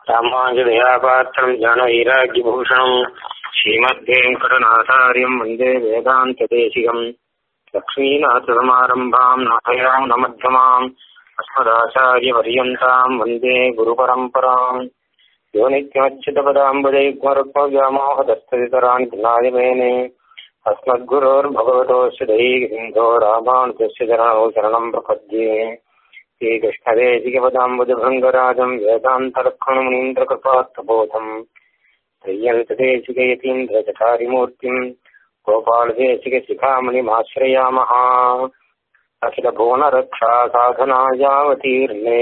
ராமாஞ்சதயாபாத்திரம் ஜானவீராக்கியபூஷணம் ஸ்ரீமத்வேங்கடநாதாரியம் வந்தே வேதாந்ததேசிகம் லக்ஷ்மீநாथसमारम्भाम् नाभयाम् नमध्यमाम् अस्मदाचार्यपर्यन्ताम् वन्दे गुरुपरम्पराम् यो नित्यमच्युतपदाम्बुजैग्मरुक्मव्यामोहदस्तवितरान् ज्ञायमेने अस्मद्गुरोर्भगवतोऽस्य दैहिन्दो रामानुजस्य चरणौ शरणम् प्रपद्ये श्रीकृष्णदेशिकपदाम्बुजभृङ्गराजम् वेदान्तलक्ष्मणमुनीन्द्रकृपात्तबोधम् त्रय्यन्तदेशिकयतीन्द्रचकारिमूर्तिम् गोपालदेशिकशिखामणिमाश्रयामः अखिलभुवनरक्षा साधनायावतीर्णे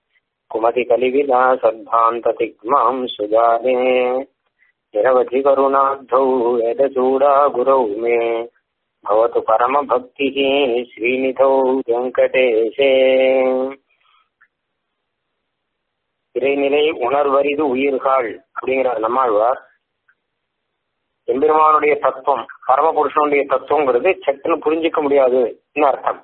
कुमतिकलिविलासद्भान्ततिग्माम् सुजाने निरवधि करुणाब्धौ वेदचूडा गुरौ मे भवतु परमभक्तिः श्रीनिधौ வெங்கடேஷே இறைநிலை உணர்வரிது உயிர்கள் அப்படிங்கிற நம்மாழ்வார் எம்பெருமானுடைய தத்துவம் பரமபுருஷனுடைய தத்துவங்கிறது சட்டுன்னு புரிஞ்சிக்க முடியாதுன்னு அர்த்தம்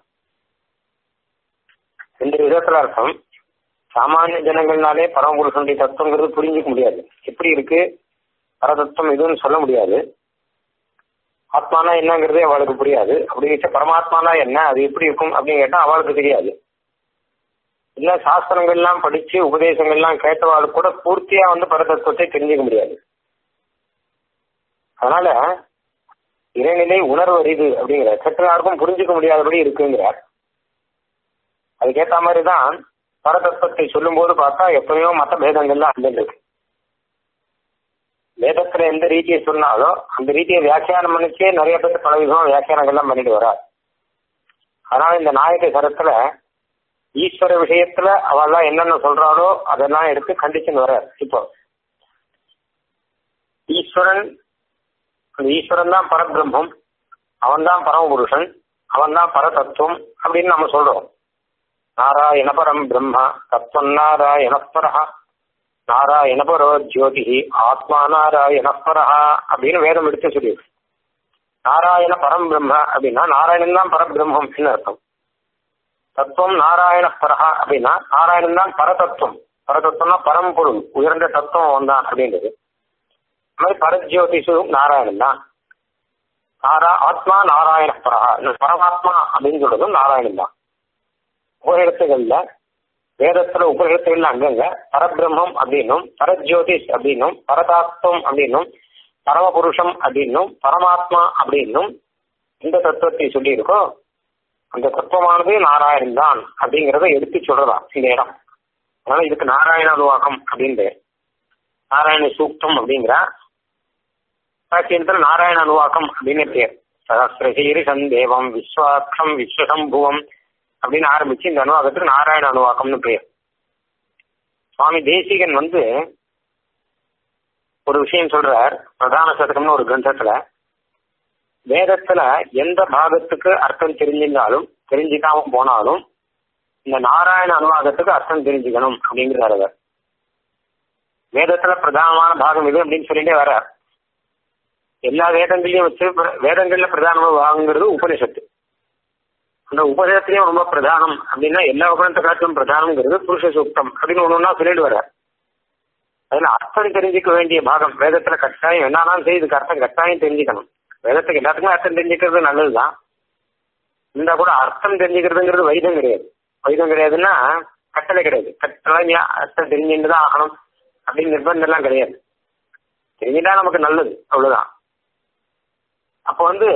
ரெண்டு விதத்துல அர்த்தம் சாமானிய ஜனங்கள்னாலே பரமபுருஷனுடைய தத்துவங்கிறது புரிஞ்சிக்க முடியாது எப்படி இருக்கு பரதத்துவம் எதுன்னு சொல்ல முடியாது ஆத்மானா என்னங்கிறதே அவளுக்கு புரியாது அப்படி வச்ச பரமாத்மானா என்ன அது எப்படி இருக்கும் அப்படின்னு கேட்டா அவளுக்கு தெரியாது இல்ல சாஸ்திரங்கள்லாம் படிச்சு உபதேசங்கள்லாம் கேட்டவாளுக்கு கூட பூர்த்தியா வந்து பரதத்துவத்தை தெரிஞ்சுக்க முடியாது அதனால இறைநிலை உணர்வு அறிது அப்படிங்கிற சற்றாருக்கும் புரிஞ்சுக்க முடியாதபடி இருக்குங்கிறார் அதுக்கேற்ற மாதிரி தான் பரதத்துவத்தை சொல்லும் போது பார்த்தா எப்பயோ மத்த பேதங்கள்லாம் அண்டிருக்கு வேதத்துல எந்த ரீதியை சொன்னாலோ அந்த ரீதியை வியாக்கியானம் பண்ணிச்சே நிறைய பேர் பல விதமா வியாக்கியானங்கள்லாம் பண்ணிட்டு வரார் அதனால இந்த நாயக சரத்துல ஈஸ்வர விஷயத்துல அவெல்லாம் என்னென்ன சொல்றாளோ அதெல்லாம் எடுத்து கண்டிச்சுன்னு வர்றார் இப்போ ஈஸ்வரன் அந்த ஈஸ்வரன் தான் பரபிரம்மம் அவன் தான் பரமபுருஷன் அவன் தான் பரதத்துவம் அப்படின்னு நம்ம சொல்றோம் நாராயண பரம் பிரம்மா தத்துவம் நாராயணப்பரா நாராயணபரோ ஜோதி ஆத்மா நாராயணப்பரா அப்படின்னு வேதம் எடுத்து சொல்லியிருக்கு நாராயண பரம் பிரம்ம அப்படின்னா நாராயணன் தான் பரபிரம்மம் அர்த்தம் தத்துவம் நாராயண பரஹா அப்படின்னா நாராயணன் தான் பரதத்துவம் பரதத்துவம்னா பரம்பொருள் உயர்ந்த தத்துவம் தான் அப்படின்றது அது மாதிரி பரஜோதிஷு நாராயணன் தான் நாரா ஆத்மா நாராயண பரஹா பரமாத்மா அப்படின்னு சொல்றதும் நாராயணன் தான் உபநிடத்துகள்ல வேதத்துல உபநிடத்துகள்ல அங்கங்க பரபிரம்மம் அப்படின்னும் பரஜோதிஷ் அப்படின்னும் பரதாத்வம் அப்படின்னும் பரமபுருஷம் அப்படின்னும் பரமாத்மா அப்படின்னும் இந்த தத்துவத்தை சொல்லியிருக்கோ அந்த தத்துவமானது நாராயணன் தான் அப்படிங்கிறத எடுத்து சொல்றதா இந்த இடம் அதனால இதுக்கு நாராயண அனுவாகம் அப்படின்னு நாராயண சூக்தம் அப்படிங்கிற சாட்சியத்துல நாராயண அனுவாக்கம் அப்படின்னு பேர் சகசிரசீரி சந்தேவம் விஸ்வாட்சம் விஸ்வசம்புவம் அப்படின்னு ஆரம்பிச்சு இந்த அனுவாகத்துக்கு நாராயண அனுவாக்கம்னு பேர் சுவாமி தேசிகன் வந்து ஒரு விஷயம் சொல்றார் பிரதான சதகம்னு ஒரு கிரந்தத்துல வேதத்துல எந்த பாகத்துக்கு அர்த்தம் தெரிஞ்சிருந்தாலும் தெரிஞ்சுக்காம போனாலும் இந்த நாராயண அனுவாகத்துக்கு அர்த்தம் தெரிஞ்சுக்கணும் அப்படிங்கிறார் அவர் வேதத்துல பிரதானமான பாகம் இது அப்படின்னு சொல்லிட்டே வர்றார் எல்லா வேதங்களையும் வச்சு வேதங்கள்ல பிரதானமா வாங்குங்கிறது உபனிஷத்து அந்த உபநிஷத்துலயும் ரொம்ப பிரதானம் அப்படின்னா எல்லா உபநிஷத்தை காட்டிலும் பிரதானம்ங்கிறது புருஷ சூக்தம் அப்படின்னு ஒண்ணு ஒன்னா சொல்லிட்டு வர்றார் அதுல அர்த்தம் தெரிஞ்சுக்க வேண்டிய பாகம் வேதத்துல கட்டாயம் என்னன்னாலும் சரி இதுக்கு அர்த்தம் கட்டாயம் தெரிஞ்சுக்கணும் வேதத்துக்கு எல்லாத்துக்குமே அர்த்தம் தெரிஞ்சுக்கிறது நல்லதுதான் இருந்தா கூட அர்த்தம் தெரிஞ்சுக்கிறதுங்கிறது வைதம் கிடையாது வைதம் கிடையாதுன்னா கட்டளை கிடையாது கட்டளை அர்த்தம் தெரிஞ்சுட்டு தான் ஆகணும் அப்படின்னு நிர்பந்தம் எல்லாம் கிடையாது தெரிஞ்சுட்டா நமக்கு நல்லது அவ்வளவுதான் அப்போ வந்து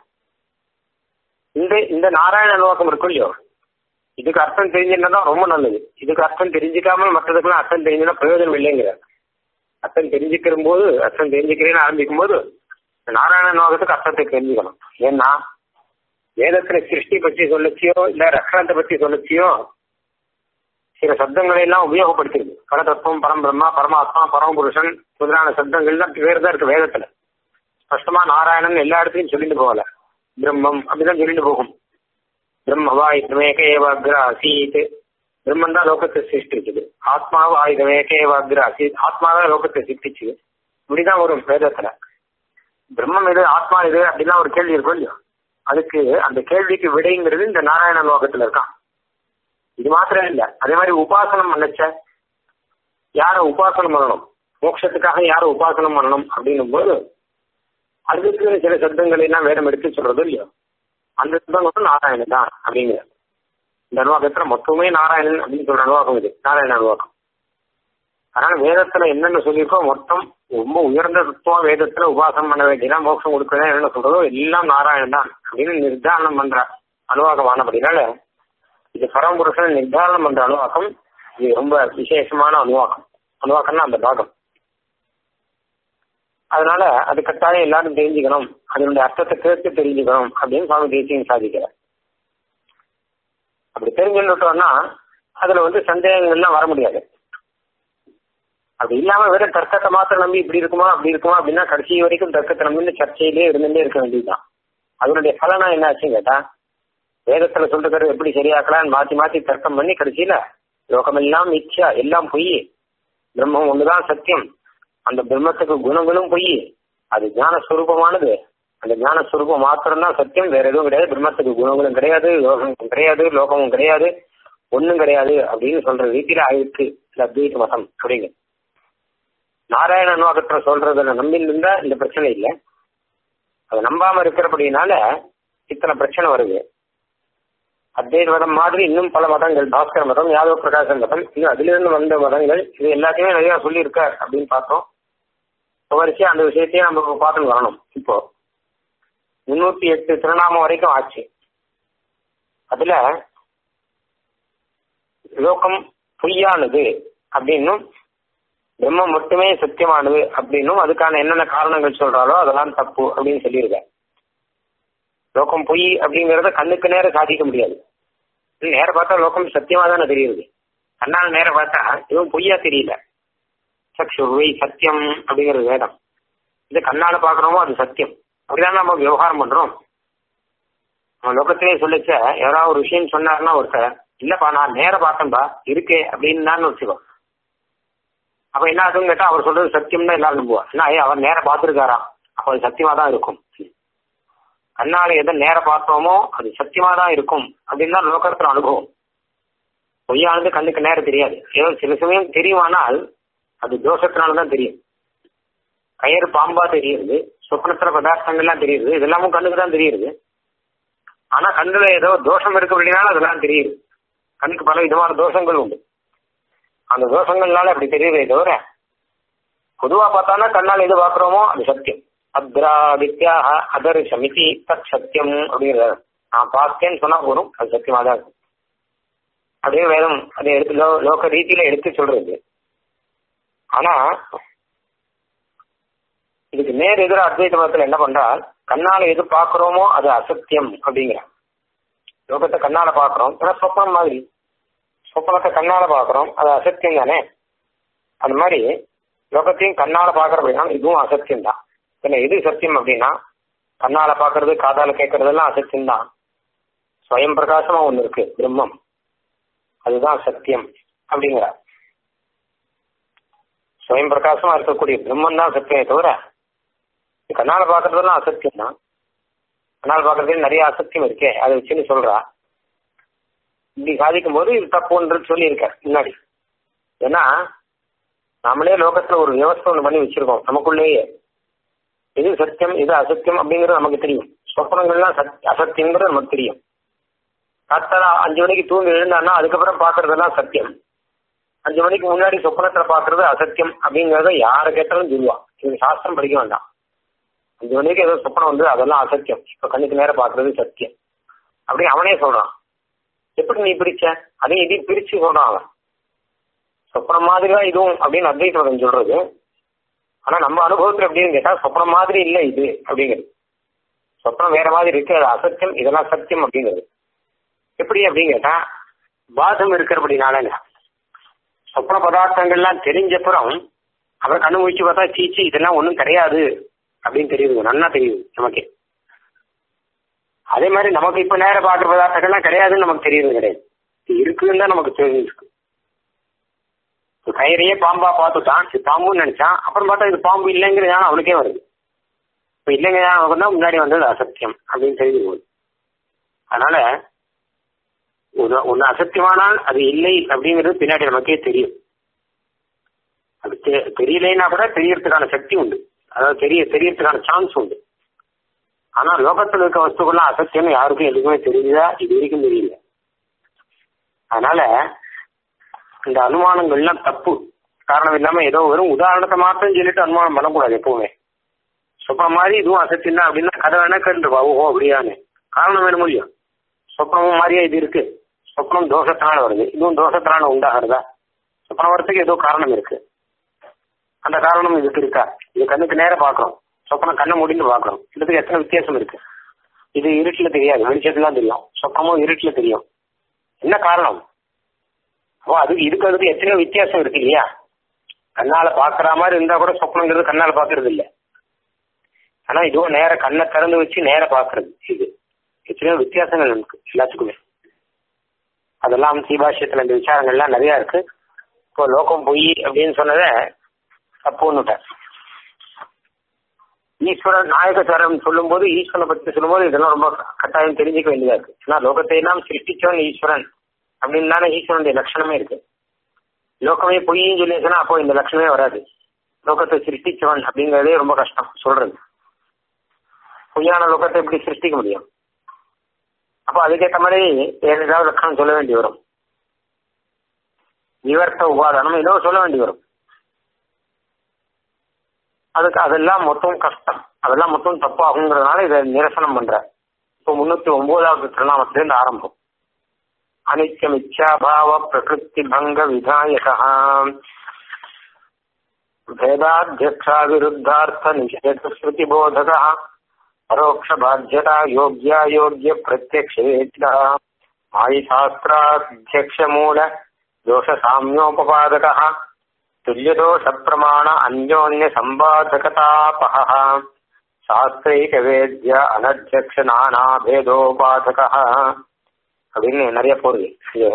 இந்த இந்த நாராயண அனுவாக்கம் இருக்கும் இல்லையோ இதுக்கு அர்த்தம் தெரிஞ்சுன்னா ரொம்ப நல்லது இதுக்கு அர்த்தம் தெரிஞ்சுக்காம மற்றதுக்கெல்லாம் அர்த்தம் தெரிஞ்சுன்னா பிரயோஜனம் இல்லைங்கிற அர்த்தம் தெரிஞ்சுக்கிற போது அர்த்தம் தெரிஞ்சுக்கிறேன்னு ஆரம்பிக்கும் போது நாராயண நோகத்துக்கு அர்த்தத்தை தெரிஞ்சுக்கணும் ஏன்னா வேதத்துல சிருஷ்டி பற்றி சொல்லச்சியோ இல்ல ரக்கணத்தை பற்றி சொல்லச்சியோ சில சப்தங்களை எல்லாம் உபயோகப்படுத்திருக்கு பரதத்துவம் பரம்பிரம்மா பரமாத்மா பரமபுருஷன் முதலான சப்தங்கள் தான் வேறு தான் இருக்கு வேதத்துல ஸ்பஷ்டமா நாராயணன் எல்லா இடத்துலையும் சொல்லிட்டு போகல பிரம்மம் அப்படிதான் சொல்லிட்டு போகும் பிரம்மவா இதமேக ஏவாகிர அசீத் பிரம்மன் தான் லோகத்தை சிருஷ்டிச்சது ஆத்மாவா இதமேக ஏவாகிர அசீத் ஆத்மாதான் லோகத்தை சிருஷ்டிச்சது இப்படிதான் வரும் வேதத்துல பிரம்மம் எது ஆத்மா எது அப்படிலாம் ஒரு கேள்வி இருக்கும் இல்லையோ அதுக்கு அந்த கேள்விக்கு விடைங்கிறது இந்த நாராயண லோகத்துல இருக்கான் இது மாத்திரம் இல்ல அதே மாதிரி உபாசனம் பண்ணச்ச யாரை உபாசனம் பண்ணணும் மோட்சத்துக்காக யாரை உபாசனம் பண்ணணும் அப்படின்னும் போது அதுக்கு சில சப்தங்களை எல்லாம் வேதம் எடுத்து சொல்றது இல்லையோ அந்த சப்தம் வந்து நாராயணன் தான் அப்படிங்கிற இந்த அனுவாக்கத்துல மொத்தமே நாராயணன் அப்படின்னு சொல்ற அனுவாக்கம் இது நாராயண அனுவாக்கம் அதனால வேதத்துல என்னென்ன சொல்லியிருக்கோ மொத்தம் ரொம்ப உயர்ந்த தத்துவம் வேதத்துல உபாசனம் பண்ண வேண்டியதா மோட்சம் கொடுக்கணும் என்ன சொல்றதோ எல்லாம் நாராயணன் தான் அப்படின்னு நிர்தாரணம் பண்ற அனுவாகம் ஆனபடினால இது பரமபுருஷன் நிர்தாரணம் பண்ற அனுவாக்கம் இது ரொம்ப விசேஷமான அனுவாக்கம் அனுவாக்கம்னா அந்த பாகம் அதனால அது கட்டாயம் எல்லாரும் தெரிஞ்சுக்கணும் அதனுடைய அர்த்தத்தை கேட்டு தெரிஞ்சுக்கணும் அப்படின்னு சுவாமி தேசியம் சாதிக்கிறார் அப்படி தெரிஞ்சுட்டோம்னா அதுல வந்து சந்தேகங்கள்லாம் வர முடியாது அப்படி இல்லாம வெறும் தர்க்கத்தை மாத்திரம் நம்பி இப்படி இருக்குமா அப்படி இருக்குமா அப்படின்னா கடைசி வரைக்கும் தர்க்கத்தை நம்பி சர்ச்சையிலே இருந்துட்டே இருக்க வேண்டியதுதான் அதனுடைய பலனா என்ன ஆச்சுன்னு கேட்டா வேதத்துல சொல்றது எப்படி சரியாக்கலாம்னு மாத்தி மாத்தி தர்க்கம் பண்ணி கடைசியில லோகமெல்லாம் மிச்சா எல்லாம் பொய் பிரம்மம் ஒண்ணுதான் சத்தியம் அந்த பிரம்மத்துக்கு குணங்களும் பொய் அது ஞானஸ்வரூபமானது அந்த ஞானஸ்வரூபம் மாத்திரம்தான் சத்தியம் வேற எதுவும் கிடையாது பிரம்மத்துக்கு குணங்களும் கிடையாது லோகமும் கிடையாது லோகமும் கிடையாது ஒண்ணும் கிடையாது அப்படின்னு சொல்ற ரீதியில ஆயிருக்கு இந்த அத்வைத மதம் அப்படிங்க நாராயண அனுவாகத்துல சொல்றதுல நம்பின்னு இருந்தா இந்த பிரச்சனை இல்லை அதை நம்பாம இருக்கிறபடினால இத்தனை பிரச்சனை வருது அத்வைத மதம் மாதிரி இன்னும் பல மதங்கள் பாஸ்கர மதம் யாதவ பிரகாச மதம் இன்னும் அதிலிருந்து வந்த மதங்கள் இது எல்லாத்தையுமே நிறைய சொல்லியிருக்கார் அப்படின்னு பார்த்தோம் வரிசையா அந்த விஷயத்தையும் நம்ம பார்த்துட்டு வரணும் இப்போ முன்னூத்தி எட்டு திருநாமம் வரைக்கும் ஆச்சு அதுல லோகம் பொய்யானது அப்படின்னும் பிரம்மம் மட்டுமே சத்தியமானது அப்படின்னும் அதுக்கான என்னென்ன காரணங்கள் சொல்றாலோ அதெல்லாம் தப்பு அப்படின்னு சொல்லியிருக்காரு லோகம் பொய் அப்படிங்கறத கண்ணுக்கு நேரம் சாதிக்க முடியாது நேர பார்த்தா லோகம் சத்தியமா தானே தெரியுது கண்ணால் நேர பார்த்தா இதுவும் பொய்யா தெரியல சக்ஷுர்வை சத்தியம் அப்படிங்கிறது வேதம் இது கண்ணால பாக்குறோமோ அது சத்தியம் அப்படிதான் நம்ம விவகாரம் பண்றோம் நம்ம லோகத்திலே சொல்லிச்ச யாராவது ஒரு விஷயம் சொன்னாருன்னா ஒருத்தர் இல்லப்பா நான் நேர பார்த்தேன்பா இருக்கே அப்படின்னு தான் வச்சுக்கோ அப்ப என்ன ஆகுதுன்னு கேட்டா அவர் சொல்றது சத்தியம் தான் எல்லாரும் நம்புவா என்ன அவர் நேர பார்த்துருக்காராம் அப்ப அது சத்தியமா தான் இருக்கும் கண்ணால எதை நேர பார்த்தோமோ அது சத்தியமா தான் இருக்கும் அப்படின்னு தான் லோகத்துல அனுபவம் பொய்யானது கண்ணுக்கு நேரம் தெரியாது ஏதோ சில சமயம் தெரியுமானால் அது தோஷத்தினால தான் தெரியும் கயிறு பாம்பா தெரியுது சொப்னத்துல பதார்த்தங்கள்லாம் தெரியுது இதெல்லாமும் கண்ணுக்கு தான் தெரியுது ஆனா கண்ணுல ஏதோ தோஷம் இருக்கு அப்படின்னாலும் அதெல்லாம் தெரியுது கண்ணுக்கு பல விதமான தோஷங்கள் உண்டு அந்த தோஷங்கள்னால அப்படி தெரியுதே தவிர பொதுவா பார்த்தானா கண்ணால் எது பாக்குறோமோ அது சத்தியம் அத்ராதித்யாக அதர் சமிதி தத் சத்தியம் அப்படிங்கிறது நான் பார்த்தேன்னு சொன்னா போதும் அது சத்தியமா தான் இருக்கும் அதே வேதம் அதை எடுத்து லோ லோக ரீதியில எடுத்து சொல்றது ஆனா இதுக்கு நேர் எதிர அத்வைத மதத்துல என்ன பண்றால் கண்ணால எது பாக்குறோமோ அது அசத்தியம் அப்படிங்கிற லோகத்தை கண்ணால பாக்குறோம் ஏன்னா சொப்பனம் மாதிரி சொப்பனத்தை கண்ணால பாக்குறோம் அது அசத்தியம் தானே அது மாதிரி லோகத்தையும் கண்ணால பாக்குற அப்படின்னா இதுவும் அசத்தியம் தான் என்ன எது சத்தியம் அப்படின்னா கண்ணால பாக்குறது காதால கேட்கறது எல்லாம் அசத்தியம் தான் ஸ்வயம் பிரகாசமா ஒண்ணு இருக்கு பிரம்மம் அதுதான் சத்தியம் அப்படிங்கிற ஸ்வயம் பிரகாசமா இருக்கக்கூடிய பிரம்மன் தான் சத்தியமே தவிர கண்ணால பாக்குறதெல்லாம் அசத்தியம் தான் கண்ணால பாக்குறதுல நிறைய அசத்தியம் இருக்கே அதை வச்சுன்னு சொல்றா இப்படி சாதிக்கும் போது இது தப்புன்றது சொல்லியிருக்கார் முன்னாடி ஏன்னா நாமளே லோகத்துல ஒரு வியவஸ்தை ஒன்று பண்ணி வச்சிருக்கோம் நமக்குள்ளேயே இது சத்தியம் இது அசத்தியம் அப்படிங்கிறது நமக்கு தெரியும் சொப்பனங்கள்லாம் சத் அசத்தியங்கிறது நமக்கு தெரியும் காத்தால அஞ்சு மணிக்கு தூங்கி எழுந்தான்னா அதுக்கப்புறம் பாக்குறதெல்லாம் சத்தியம் அஞ்சு மணிக்கு முன்னாடி சொப்பனத்துல பாக்குறது அசத்தியம் அப்படிங்கறத யாரை கேட்டாலும் சொல்லுவா இது சாஸ்திரம் படிக்க வேண்டாம் அஞ்சு மணிக்கு ஏதோ சொப்பனம் வந்து அதெல்லாம் அசத்தியம் இப்ப கண்ணுக்கு நேரம் பாக்குறது சத்தியம் அப்படி அவனே சொல்றான் எப்படி நீ பிரிச்ச அதையும் இதையும் பிரிச்சு சொல்றான் அவன் சொப்பனம் மாதிரிதான் இதுவும் அப்படின்னு அத்வைத்தம் சொல்றது ஆனா நம்ம அனுபவத்துல எப்படின்னு கேட்டா சொப்பனம் மாதிரி இல்லை இது அப்படிங்கிறது சொப்பனம் வேற மாதிரி இருக்கு அது அசத்தியம் இதெல்லாம் சத்தியம் அப்படிங்கிறது எப்படி அப்படின்னு கேட்டா பாதம் இருக்கிறபடினால சொப்பன பதார்த்தங்கள்லாம் தெரிஞ்சப்புறம் அவர் கண்ணு முடிச்சு பார்த்தா சீச்சு இதெல்லாம் ஒன்றும் கிடையாது அப்படின்னு தெரியுது நல்லா தெரியுது நமக்கு அதே மாதிரி நமக்கு இப்ப நேரம் பார்க்குற பதார்த்தங்கள்லாம் கிடையாதுன்னு நமக்கு தெரியுது கிடையாது இது இருக்குன்னு தான் நமக்கு தெரிஞ்சிருக்கு கயிறையே பாம்பா பார்த்துட்டான் இது பாம்புன்னு நினைச்சான் அப்புறம் பார்த்தா இது பாம்பு இல்லைங்கிற ஞானம் அவனுக்கே வருது இப்ப இல்லைங்க ஞானம் தான் முன்னாடி வந்தது அசத்தியம் அப்படின்னு தெரிஞ்சு போகுது அதனால ஒன்று ஒன்று அசத்தியமானால் அது இல்லை அப்படிங்கிறது பின்னாடி நமக்கே தெரியும் அது தெ- தெரியலைன்னா கூட தெரியறதுக்கான சக்தி உண்டு அதாவது தெரிய தெரியறதுக்கான சான்ஸ் உண்டு ஆனா லோகத்துல இருக்க வஸ்துக்கள்லாம் அசத்தியம் யாருக்கும் எதுக்குமே தெரியுதா இது வரைக்கும் தெரியல அதனால இந்த அனுமானங்கள்லாம் தப்பு காரணம் இல்லாம ஏதோ வெறும் உதாரணத்தை மாத்திரம் சொல்லிட்டு அனுமானம் பண்ணக்கூடாது எப்பவுமே சொப்பனம் மாதிரி இதுவும் அசத்தியம் தான் அப்படின்னா கதை வேணா கேட்டு ஓஹோ அப்படியான்னு காரணம் வேணும் முடியும் சொப்பனமும் மாதிரியே இது இருக்கு சொப்பனம் தோஷத்தினால வருது இதுவும் தோஷத்தினால உண்டாகிறதா சொப்பனம் வரத்துக்கு ஏதோ காரணம் இருக்கு அந்த காரணம் இதுக்கு இருக்கா இது கண்ணுக்கு நேரம் பார்க்கறோம் சொப்பனம் கண்ணை முடிந்து பார்க்கறோம் இதுக்கு எத்தனை வித்தியாசம் இருக்கு இது இருட்டுல தெரியாது வெளிச்சத்துல தான் தெரியும் சொப்பனமும் இருட்டுல தெரியும் என்ன காரணம் அப்போ அதுக்கு இதுக்கு அதுக்கு எத்தனையோ வித்தியாசம் இருக்கு இல்லையா கண்ணால பாக்குற மாதிரி இருந்தா கூட சொப்பனங்கிறது கண்ணால பாக்குறது இல்ல ஆனா இதுவும் நேர கண்ணை திறந்து வச்சு நேர பாக்குறது இது எத்தனையோ வித்தியாசங்கள் இருக்கு எல்லாத்துக்குமே அதெல்லாம் சீபாஷ்யத்துல இந்த விசாரங்கள்லாம் நிறைய இருக்கு இப்போ லோகம் பொய் அப்படின்னு சொன்னதை தப்புன்னுட்டேன் ஈஸ்வரன் நாயகசாரம் சொல்லும்போது ஈஸ்வரனை பத்தி சொல்லும்போது இதெல்லாம் ரொம்ப கட்டாயம் தெரிஞ்சுக்க வேண்டியதா இருக்கு ஏன்னா லோகத்தை எல்லாம் சிருஷ்டிச்சவன் ஈஸ்வரன் அப்படின்னு தானே ஈஸ்வரனுடைய லட்சணமே இருக்கு லோகமே பொய்ன்னு சொல்லிச்சுன்னா அப்போ இந்த லட்சணமே வராது லோகத்தை சிருஷ்டிச்சவன் அப்படிங்கறதே ரொம்ப கஷ்டம் சொல்றது பொய்யான லோகத்தை எப்படி சிருஷ்டிக்க முடியும் அப்போ அதுக்கேற்ற மாதிரி வேற ஏதாவது லட்சணம் சொல்ல வேண்டி வரும் நிவர்த்த உபாதானம் ஏதோ சொல்ல வேண்டி வரும் அதுக்கு அதெல்லாம் மொத்தம் கஷ்டம் அதெல்லாம் மொத்தம் தப்பாகுங்கிறதுனால இதை நிரசனம் பண்ற இப்போ முன்னூத்தி ஒன்பதாவது திருநாமத்திலிருந்து ஆரம்பம் அனித்யம் இச்சாபாவ பிரகிருதி பங்க விதாயகா भेदाध्यक्षा विरुद्धार्थ निषेध श्रुति बोधक परोक्ष बाध्यता योग्या योग्य प्रत्यक्ष मायि शास्त्राध्यक्ष मूल दोष साम्योपपादक तुल्यदोष प्रमाण अन्योन्य संबाधकतापह சாஸ்திரைக வேத்ய அனத்தியக்ஷ நானா பேதோபாதக அப்படின்னு நிறைய போடுது இது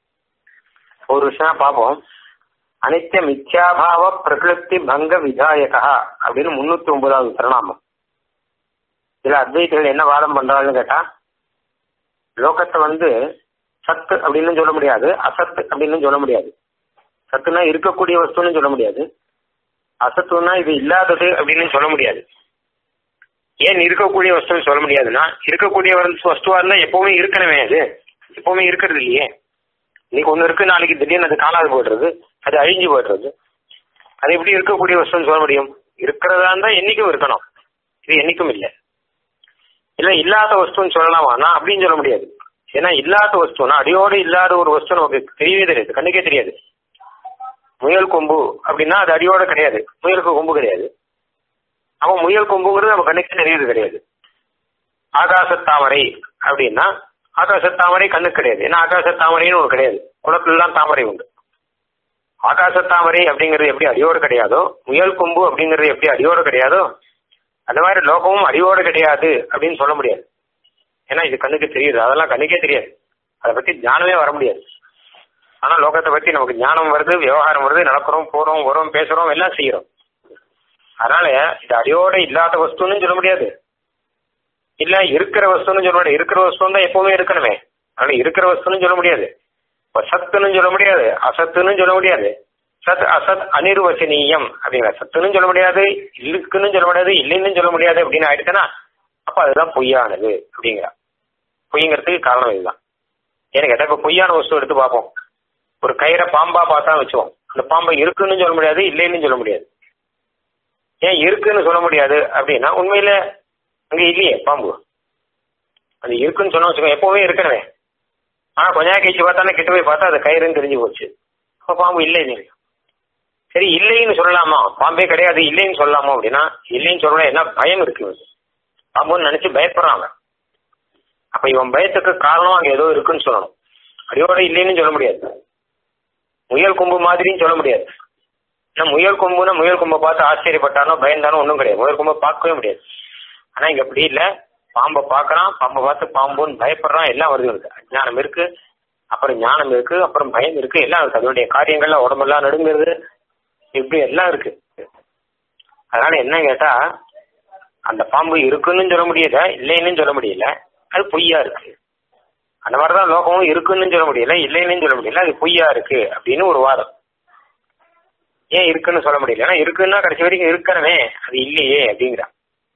ஒரு விஷயம் பார்ப்போம் அனித்திய மித்யாபாவ பிரகிருதி பங்க விதாயகா அப்படின்னு முன்னூத்தி ஒன்பதாவது பிரணாமம் இதுல அத்வைத்திகள் என்ன வாதம் பண்றாங்கன்னு கேட்டா லோகத்தை வந்து சத்து அப்படின்னு சொல்ல முடியாது அசத்து அப்படின்னு சொல்ல முடியாது சத்துனா இருக்கக்கூடிய வஸ்துன்னு சொல்ல முடியாது அசத்துனா இது இல்லாதது அப்படின்னு சொல்ல முடியாது ஏன் இருக்கக்கூடிய வஸ்துன்னு சொல்ல முடியாதுன்னா இருக்கக்கூடிய வஸ்துவா இருந்தா எப்பவுமே இருக்கணுமே அது எப்பவுமே இருக்கிறது இல்லையே இன்னைக்கு ஒண்ணு இருக்கு நாளைக்கு திடீர்னு அது காணாது போயிடுறது அது அழிஞ்சு போயிடுறது அது எப்படி இருக்கக்கூடிய வஸ்துன்னு சொல்ல முடியும் இருக்கிறதா இருந்தா என்னைக்கும் இருக்கணும் இது என்னைக்கும் இல்லை இல்ல இல்லாத வஸ்துன்னு சொல்லலாமானா அப்படின்னு சொல்ல முடியாது ஏன்னா இல்லாத வஸ்துனா அடியோடு இல்லாத ஒரு வஸ்து நமக்கு தெரியவே தெரியாது கண்ணுக்கே தெரியாது முயல் கொம்பு அப்படின்னா அது அடியோட கிடையாது முயலுக்கு கொம்பு கிடையாது அவன் முயல் கொம்புங்கிறது நம்ம கண்ணுக்கு தெரியுது கிடையாது ஆகாசத்தாமரை அப்படின்னா ஆகாசத்தாமரை கண்ணுக்கு கிடையாது ஏன்னா ஆகாசத்தாமரைன்னு ஒன்று கிடையாது குளத்துல தான் தாமரை உண்டு ஆகாசத்தாமரை அப்படிங்கிறது எப்படி அடியோடு கிடையாதோ முயல் கொம்பு அப்படிங்கிறது எப்படி அடியோடு கிடையாதோ அந்த மாதிரி லோகமும் அடியோடு கிடையாது அப்படின்னு சொல்ல முடியாது ஏன்னா இது கண்ணுக்கு தெரியுது அதெல்லாம் கண்ணுக்கே தெரியாது அதை பத்தி ஞானமே வர முடியாது ஆனா லோகத்தை பத்தி நமக்கு ஞானம் வருது விவகாரம் வருது நடக்கிறோம் போறோம் வரோம் பேசுறோம் எல்லாம் செய்யறோம் அதனால இது அடியோட இல்லாத வஸ்துன்னு சொல்ல முடியாது இல்ல இருக்கிற வஸ்துன்னு சொல்ல முடியாது இருக்கிற வஸ்து தான் எப்பவுமே இருக்கணுமே அதனால இருக்கிற வஸ்துன்னு சொல்ல முடியாது சத்துன்னு சொல்ல முடியாது அசத்துன்னு சொல்ல முடியாது சத் அசத் அனிர்வசனீயம் அப்படிங்கிற சத்துன்னு சொல்ல முடியாது இருக்குன்னு சொல்ல முடியாது இல்லைன்னு சொல்ல முடியாது அப்படின்னு ஆயிடுச்சுன்னா அப்ப அதுதான் பொய்யானது அப்படிங்கிற பொய்ங்கிறதுக்கு காரணம் இதுதான் ஏன்னு கேட்டா இப்ப பொய்யான வஸ்து எடுத்து பார்ப்போம் ஒரு கயிறை பாம்பா பார்த்தா வச்சுவோம் அந்த பாம்பை இருக்குன்னு சொல்ல முடியாது இல்லைன்னு சொல்ல முடியாது ஏன் இருக்குன்னு சொல்ல முடியாது அப்படின்னா உண்மையில அங்க இல்லையே பாம்பு அது இருக்குன்னு சொன்னா வச்சுக்கோ எப்பவுமே இருக்கணுமே ஆனா கொஞ்ச நேரம் கழிச்சு பார்த்தானே கிட்ட போய் பார்த்தா அது கயிறுன்னு தெரிஞ்சு போச்சு அப்ப பாம்பு இல்லைன்னு சரி இல்லைன்னு சொல்லலாமா பாம்பே கிடையாது இல்லைன்னு சொல்லலாமா அப்படின்னா இல்லைன்னு சொல்லணும் என்ன பயம் இருக்கு பாம்புன்னு நினைச்சு பயப்படுறாங்க அப்ப இவன் பயத்துக்கு காரணம் அங்க ஏதோ இருக்குன்னு சொல்லணும் அடியோட இல்லைன்னு சொல்ல முடியாது முயல் கொம்பு மாதிரின்னு சொல்ல முடியாது ஏன்னா முயல் கொம்புனா முயல் கொம்பை பார்த்து ஆச்சரியப்பட்டானோ பயந்தானோ ஒன்றும் கிடையாது முயல் கொம்பை பார்க்கவே முடியாது ஆனா இங்க அப்படி இல்லை பாம்பை பார்க்கறான் பாம்பை பார்த்து பாம்புன்னு பயப்படுறான் எல்லாம் வருது இருக்கு அஜானம் இருக்கு அப்புறம் ஞானம் இருக்கு அப்புறம் பயம் இருக்கு எல்லாம் இருக்கு அதனுடைய காரியங்கள்லாம் உடம்பெல்லாம் நடுங்கிறது இப்படி எல்லாம் இருக்கு அதனால என்ன கேட்டா அந்த பாம்பு இருக்குன்னு சொல்ல முடியல இல்லைன்னு சொல்ல முடியல அது பொய்யா இருக்கு அந்த மாதிரிதான் லோகமும் இருக்குன்னு சொல்ல முடியல இல்லைன்னு சொல்ல முடியல அது பொய்யா இருக்கு அப்படின்னு ஒரு வாதம் ஏன் இருக்குன்னு சொல்ல முடியல ஏன்னா இருக்குன்னா கடைசி வரைக்கும் இருக்கணுமே அது இல்லையே அப்படிங்கிறான்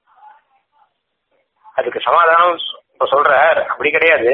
அதுக்கு சமாதானம் இப்ப சொல்றார் அப்படி கிடையாது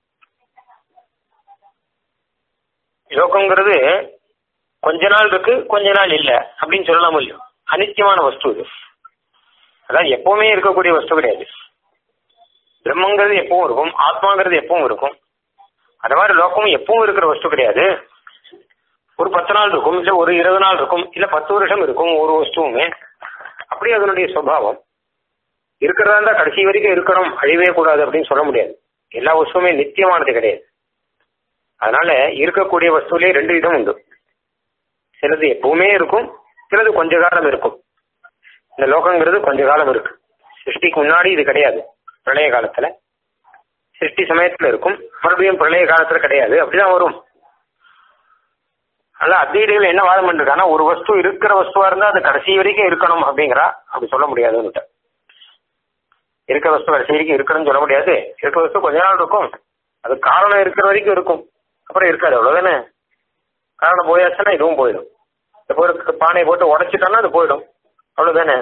லோகங்கிறது கொஞ்ச நாள் இருக்கு கொஞ்ச நாள் இல்ல அப்படின்னு சொல்லலாம் முடியும் அனித்தியமான வஸ்து இது அதாவது எப்பவுமே இருக்கக்கூடிய வஸ்து கிடையாது பிரம்மங்கிறது எப்பவும் இருக்கும் ஆத்மாங்கிறது எப்பவும் இருக்கும் அது மாதிரி லோகமும் எப்பவும் இருக்கிற வஸ்து கிடையாது ஒரு பத்து நாள் இருக்கும் இல்ல ஒரு இருபது நாள் இருக்கும் இல்ல பத்து வருஷம் இருக்கும் ஒரு வஸ்துவுமே அப்படி அதனுடைய சுபாவம் இருக்கிறதா இருந்தா கடைசி வரைக்கும் இருக்கணும் அழிவே கூடாது அப்படின்னு சொல்ல முடியாது எல்லா வஸ்துவுமே நித்தியமானது கிடையாது அதனால இருக்கக்கூடிய வஸ்துவிலே ரெண்டு விதம் உண்டு சிலது எப்பவுமே இருக்கும் சிலது கொஞ்ச காலம் இருக்கும் இந்த லோகங்கிறது கொஞ்ச காலம் இருக்கு சிருஷ்டிக்கு முன்னாடி இது கிடையாது பிரளய காலத்துல சிருஷ்டி சமயத்துல இருக்கும் மறுபடியும் பிரளய காலத்துல கிடையாது அப்படிதான் வரும் அதனால அத்வைதிகள் என்ன வாதம் பண்ணிருக்காங்கன்னா ஒரு வஸ்து இருக்கிற வஸ்துவா இருந்தா அது கடைசி வரைக்கும் இருக்கணும் அப்படிங்கிறா அப்படி சொல்ல முடியாதுன்னு இருக்கிற வஸ்து கடைசி வரைக்கும் இருக்கணும்னு சொல்ல முடியாது இருக்கிற வஸ்து கொஞ்ச நாள் இருக்கும் அது காரணம் இருக்கிற வரைக்கும் இருக்கும் அப்புறம் இருக்காது அவ்வளவுதானே காரணம் போயாச்சுன்னா இதுவும் போயிடும் இப்போ ஒரு பானையை போட்டு உடைச்சிட்டோம்னா அது போயிடும் அவ்வளவுதானே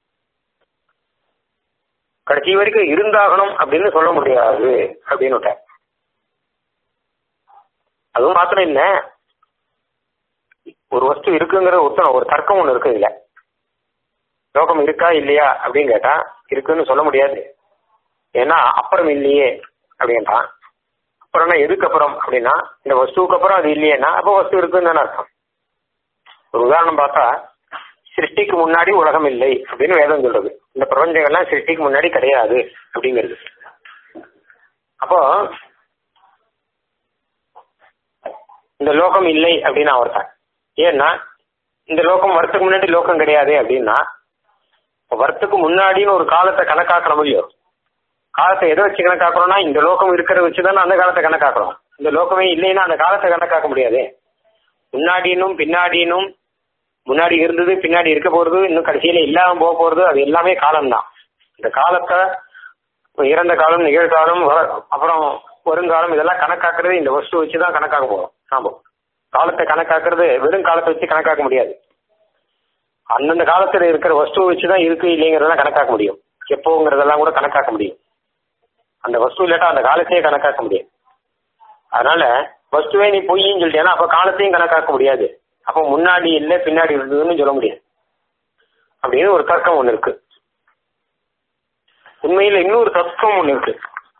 கடைசி வரைக்கும் இருந்தாகணும் அப்படின்னு சொல்ல முடியாது அப்படின்னு அதுவும் மாத்திரம் இல்ல ஒரு வஸ்து இருக்குங்கிற ஒருத்தன் ஒரு தர்க்கம் ஒண்ணு இருக்கு இல்ல லோகம் இருக்கா இல்லையா அப்படின்னு கேட்டா இருக்குன்னு சொல்ல முடியாது ஏன்னா அப்புறம் இல்லையே அப்படின்றான் அப்புறம்னா எதுக்கு அப்புறம் அப்படின்னா இந்த வஸ்துவுக்கு அப்புறம் அது இல்லையேன்னா அப்போ வஸ்து இருக்குன்னு தானே அர்த்தம் ஒரு உதாரணம் பார்த்தா சிருஷ்டிக்கு முன்னாடி உலகம் இல்லை அப்படின்னு வேதம் சொல்றது இந்த பிரபஞ்சங்கள்லாம் சிருஷ்டிக்கு முன்னாடி கிடையாது அப்படிங்கிறது அப்போ இந்த லோகம் இல்லை அப்படின்னு ஒருத்தன் ஏன்னா இந்த லோகம் வரத்துக்கு முன்னாடி லோகம் கிடையாது அப்படின்னா வரத்துக்கு முன்னாடின்னு ஒரு காலத்தை கணக்காக்கணும் இல்லையோ காலத்தை எதை வச்சு கணக்காக்குறோம்னா இந்த லோகம் இருக்கிறத வச்சு தானே அந்த காலத்தை கணக்காக்குறோம் இந்த லோகமே இல்லைன்னா அந்த காலத்தை கணக்காக்க முடியாது முன்னாடினும் பின்னாடினும் முன்னாடி இருந்தது பின்னாடி இருக்க போறது இன்னும் கடைசியில இல்லாம போக போறது அது எல்லாமே காலம்தான் இந்த காலத்தை இறந்த காலம் நிகழ்காலம் அப்புறம் வருங்காலம் இதெல்லாம் கணக்காக்குறது இந்த வஸ்து வச்சு தான் கணக்காக்க போறோம் நாம காலத்தை கணக்காக்குறது வெறும் காலத்தை வச்சு கணக்காக்க முடியாது அந்தந்த காலத்துல இருக்கிற வஸ்துவை வச்சுதான் இருக்கு இல்லைங்கிறதெல்லாம் கணக்காக்க முடியும் எப்போங்கிறதெல்லாம் கூட கணக்காக்க முடியும் அந்த வஸ்து இல்லாட்டா அந்த காலத்தையே கணக்காக்க முடியாது அதனால வஸ்துவே நீ பொய்ன்னு சொல்லிட்டேன்னா அப்ப காலத்தையும் கணக்காக்க முடியாது அப்ப முன்னாடி இல்லை பின்னாடி இருந்ததுன்னு சொல்ல முடியாது அப்படின்னு ஒரு தர்க்கம் ஒண்ணு இருக்கு உண்மையில இன்னொரு தத்துவம் ஒண்ணு இருக்கு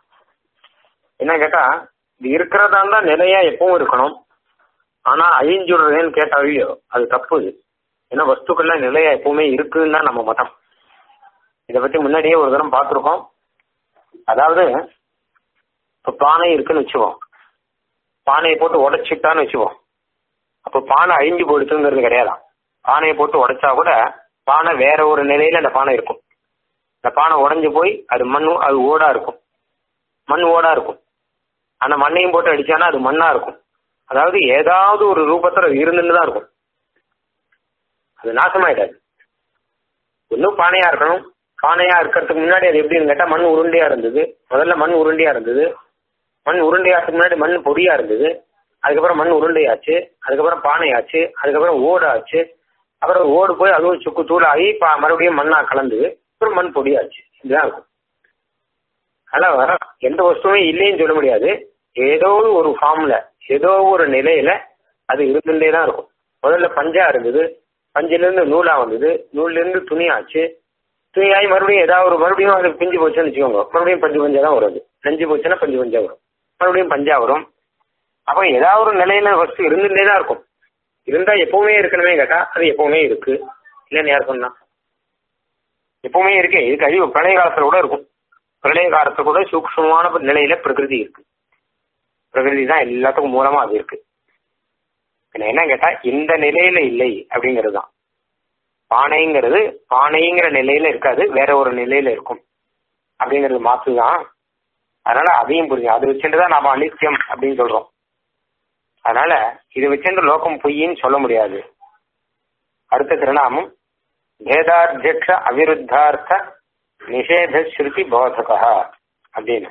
என்ன கேட்டா இது இருக்கிறதா இருந்தா நிலையா எப்பவும் இருக்கணும் ஆனா அழிஞ்சுடுறதுன்னு கேட்டா இல்லையோ அது தப்பு இது ஏன்னா வஸ்துக்கள்லாம் நிலையா எப்பவுமே இருக்குன்னு தான் நம்ம மதம் இதை பத்தி முன்னாடியே ஒரு தரம் பார்த்துருக்கோம் அதாவது இப்ப பானை இருக்குன்னு வச்சுவோம் பானையை போட்டு உடைச்சிட்டான்னு வச்சுவோம் அப்போ பானை அழிஞ்சு போயிடுச்சுங்கிறது கிடையாதான் பானையை போட்டு உடைச்சா கூட பானை வேற ஒரு நிலையில அந்த பானை இருக்கும் இந்த பானை உடஞ்சு போய் அது மண்ணும் அது ஓடா இருக்கும் மண் ஓடா இருக்கும் அந்த மண்ணையும் போட்டு அடிச்சானா அது மண்ணா இருக்கும் அதாவது ஏதாவது ஒரு ரூபத்துல இருந்துன்னு தான் இருக்கும் அது நாசமாயிடாது இன்னும் பானையா இருக்கணும் பானையா இருக்கிறதுக்கு முன்னாடி அது எப்படின்னு கேட்டா மண் உருண்டையா இருந்தது முதல்ல மண் உருண்டையா இருந்தது மண் உருண்டையாகிறதுக்கு முன்னாடி மண் பொடியா இருந்தது அதுக்கப்புறம் மண் உருண்டையாச்சு அதுக்கப்புறம் பானையாச்சு அதுக்கப்புறம் ஓடு ஆச்சு அப்புறம் ஓடு போய் அதுவும் சுக்கு தூளாகி பா மறுபடியும் மண்ணா கலந்தது அப்புறம் மண் பொடியாச்சு இதுதான் இருக்கும் அதனால எந்த வஸ்துவும் இல்லைன்னு சொல்ல முடியாது ஏதோ ஒரு ஃபார்ம்ல ஏதோ ஒரு நிலையில அது இருந்துட்டே தான் இருக்கும் முதல்ல பஞ்சா இருந்தது பஞ்சில இருந்து நூலா வந்தது நூல்ல இருந்து துணி ஆச்சு துணியாகி மறுபடியும் ஏதாவது ஒரு மறுபடியும் அது பிஞ்சு போச்சுன்னு வச்சுக்கோங்க மறுபடியும் பஞ்சு பஞ்சா தான் வரும் அது நஞ்சு போச்சுன்னா பஞ்சு பஞ்சா வரும் மறுபடியும் பஞ்சா வரும் அப்ப ஏதாவது ஒரு நிலையில வஸ்து இருந்துட்டே தான் இருக்கும் இருந்தா எப்பவுமே இருக்கணுமே கேட்டா அது எப்பவுமே இருக்கு இல்லைன்னு யார் சொன்னா எப்பவுமே இருக்கே இதுக்கு அழிவு பிரளய காலத்துல கூட இருக்கும் பிரளய காலத்துல கூட சூக்ஷமான நிலையில பிரகிருதி இருக்கு பிரகிருதி தான் எல்லாத்துக்கும் மூலமா அது இருக்கு என்ன கேட்டா இந்த நிலையில இல்லை அப்படிங்கிறது தான் பானைங்கிறது பானைங்கிற நிலையில இருக்காது வேற ஒரு நிலையில இருக்கும் அப்படிங்கிறது மாத்துதான் அதனால அதையும் புரியும் அது வச்சுட்டு தான் நாம அனித்தியம் அப்படின்னு சொல்றோம் அதனால இது வச்சுட்டு லோகம் பொய்ன்னு சொல்ல முடியாது அடுத்த திருநாமம் பேதாத்தியக்ஷ அவிருத்தார்த்த நிஷேத ஸ்ருதி போதகா அப்படின்னு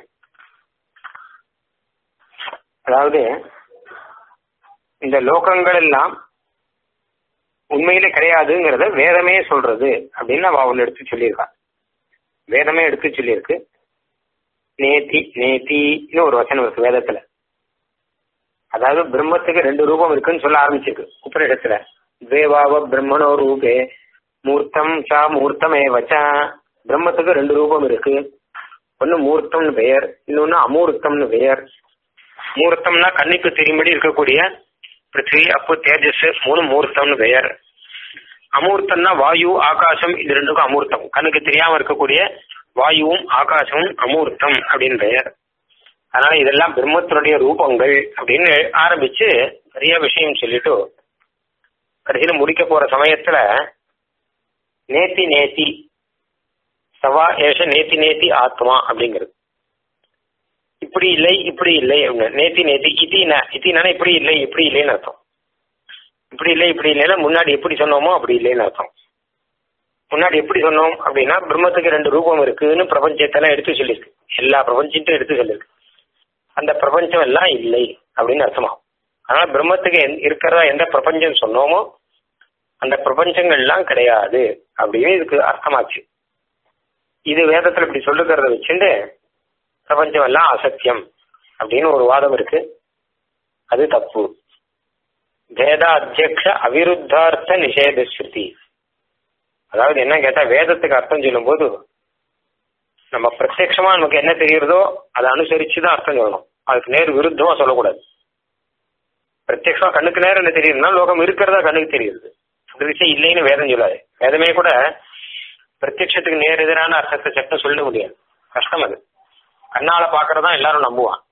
அதாவது இந்த லோகங்கள் எல்லாம் உண்மையிலே கிடையாதுங்கிறத வேதமே சொல்றது அப்படின்னு அவ ஒன்று எடுத்து சொல்லியிருக்கா வேதமே எடுத்து சொல்லியிருக்கு நேத்தி நேத்தின்னு ஒரு வசனம் இருக்கு வேதத்துல அதாவது பிரம்மத்துக்கு ரெண்டு ரூபம் இருக்குன்னு சொல்ல ஆரம்பிச்சிருக்கு உபநிடத்துல தேவாவ பிரம்மனோ ரூபே மூர்த்தம் சா மூர்த்தமே வச்சா பிரம்மத்துக்கு ரெண்டு ரூபம் இருக்கு ஒன்னு மூர்த்தம்னு பெயர் இன்னொன்னு அமூர்த்தம்னு பெயர் மூர்த்தம்னா கண்ணுக்கு தெரியும்படி இருக்கக்கூடிய பிருத்திவி அப்பு தேஜஸ் மூணு மூர்த்தம்னு பெயர் அமூர்த்தம்னா வாயு ஆகாசம் இது ரெண்டுக்கும் அமூர்த்தம் கண்ணுக்கு தெரியாம இருக்கக்கூடிய வாயுவும் ஆகாசமும் அமூர்த்தம் அப்படின்னு பெயர் அதனால இதெல்லாம் பிரம்மத்தினுடைய ரூபங்கள் அப்படின்னு ஆரம்பிச்சு நிறைய விஷயம் சொல்லிட்டு கடைசியில முடிக்க போற சமயத்துல நேத்தி நேத்தி சவா ஏஷ நேத்தி நேத்தி ஆத்மா அப்படிங்கிறது இப்படி இல்லை இப்படி இல்லை அப்படின்னு நேத்தி நேத்தி இத்தின இத்தினா இப்படி இல்லை இப்படி இல்லைன்னு அர்த்தம் இப்படி இல்லை இப்படி இல்லைன்னா முன்னாடி எப்படி சொன்னோமோ அப்படி இல்லைன்னு அர்த்தம் முன்னாடி எப்படி சொன்னோம் அப்படின்னா பிரம்மத்துக்கு ரெண்டு ரூபம் இருக்குன்னு பிரபஞ்சத்தெல்லாம் எடுத்து சொல்லியிருக்கு எல்லா பிரபஞ்சத்தையும் எடுத்து சொல்லியிருக்கு அந்த பிரபஞ்சம் எல்லாம் இல்லை அப்படின்னு அர்த்தமாகும் அதனால பிரம்மத்துக்கு எந்த- இருக்கிறதா எந்த பிரபஞ்சம் சொன்னோமோ அந்த பிரபஞ்சங்கள்லாம் கிடையாது அப்படின்னு இதுக்கு அர்த்தமாச்சு இது வேதத்துல இப்படி சொல்லுகிறத வச்சுட்டு பிரபஞ்சம் எல்லாம் அசத்தியம் அப்படின்னு ஒரு வாதம் இருக்கு அது தப்பு வேத அத்தியக்ஷ அவிருத்தார்த்த நிஷேத ஸ்ருதி அதாவது என்ன கேட்டா வேதத்துக்கு அர்த்தம் சொல்லும்போது நம்ம பிரத்யட்சமா நமக்கு என்ன தெரியுறதோ அதை அனுசரிச்சு தான் அர்த்தம் சொல்லணும் அதுக்கு நேர் விருத்தமா சொல்லக்கூடாது பிரத்யட்சமா கண்ணுக்கு நேரம் என்ன தெரியுதுன்னா லோகம் இருக்கிறதா கண்ணுக்கு தெரியுது அந்த விஷயம் இல்லைன்னு வேதம் சொல்லாது வேதமே கூட பிரத்யட்சத்துக்கு நேர் எதிரான அர்த்தத்தை சட்டம் சொல்ல முடியாது கஷ்டம் அது கண்ணால பாக்குறதா எல்லாரும் நம்புவான்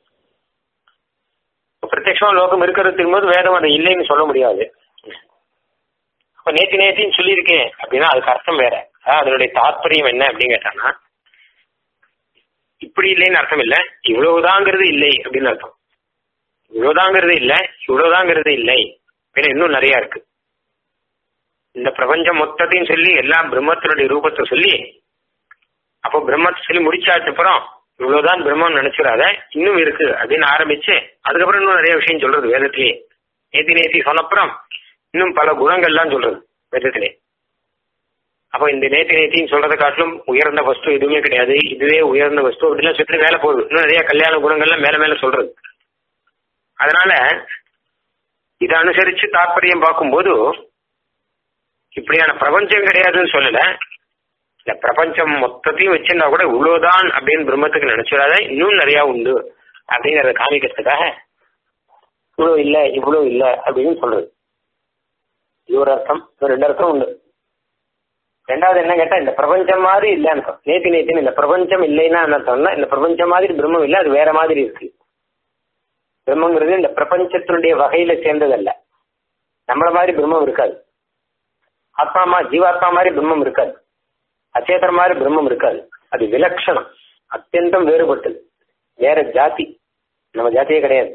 இப்ப பிரத்யட்சமா லோகம் இருக்கிறது திரும்போது வேதம் அதை இல்லைன்னு சொல்ல முடியாது அப்ப நேத்தி நேத்தின்னு சொல்லியிருக்கேன் அப்படின்னா அதுக்கு அர்த்தம் வேற அதாவது அதனுடைய தாற்பயம் என்ன அப்படின்னு கேட்டான்னா இப்படி இல்லைன்னு அர்த்தம் இல்ல இவ்வளவுதாங்கிறது இல்லை அப்படின்னு அர்த்தம் இவ்வளவுதாங்கிறது இல்ல இவ்வளவுதாங்கிறது இல்லை அப்படின்னு இன்னும் நிறைய இருக்கு இந்த பிரபஞ்சம் மொத்தத்தையும் சொல்லி எல்லாம் பிரம்மத்தினுடைய ரூபத்தை சொல்லி அப்போ பிரம்மத்தை சொல்லி முடிச்சாச்சு அப்புறம் இவ்வளவுதான் பிரம்மம் நினைச்சிடாத இன்னும் இருக்கு அப்படின்னு ஆரம்பிச்சு அதுக்கப்புறம் இன்னும் நிறைய விஷயம் சொல்றது வேதத்திலேயே நேத்தி நேத்தி சொன்னப்புறம் இன்னும் பல குணங்கள்லாம் சொல்றது வேதத்திலே அப்போ இந்த நேத்தி நேத்தின்னு சொல்றதை காட்டிலும் உயர்ந்த வஸ்து எதுவுமே கிடையாது இதுவே உயர்ந்த வஸ்து அப்படிலாம் சொல்லி மேல போகுது இன்னும் நிறைய கல்யாண குணங்கள்லாம் மேல மேல சொல்றது அதனால இதை அனுசரிச்சு தாற்பயம் பார்க்கும்போது இப்படியான பிரபஞ்சம் கிடையாதுன்னு சொல்லல இந்த பிரபஞ்சம் மொத்தத்தையும் வச்சிருந்தா கூட இவ்வளவுதான் அப்படின்னு பிரம்மத்துக்கு நினைச்சிடாத இன்னும் நிறைய உண்டு அப்படிங்கறத காமிக்கிறதுக்காக இவ்வளவு இல்ல இவ்வளவு இல்ல அப்படின்னு சொல்றது இது ஒரு அர்த்தம் இது ரெண்டு அர்த்தம் உண்டு ரெண்டாவது என்ன கேட்டா இந்த பிரபஞ்சம் மாதிரி இல்லைன்னு அர்த்தம் நேத்தி நேத்தின்னு இந்த பிரபஞ்சம் இல்லைன்னா என்ன அர்த்தம்னா இந்த பிரபஞ்சம் மாதிரி பிரம்மம் இல்லை அது வேற மாதிரி இருக்கு பிரம்மங்கிறது இந்த பிரபஞ்சத்தினுடைய வகையில சேர்ந்ததல்ல நம்மள மாதிரி பிரம்மம் இருக்காது ஆத்மா ஜீவாத்மா மாதிரி பிரம்மம் இருக்காது அச்சேதர மாதிரி பிரம்மம் இருக்காது அது விலட்சணம் அத்தியந்தம் வேறுபட்டது வேற ஜாதி நம்ம ஜாத்தியே கிடையாது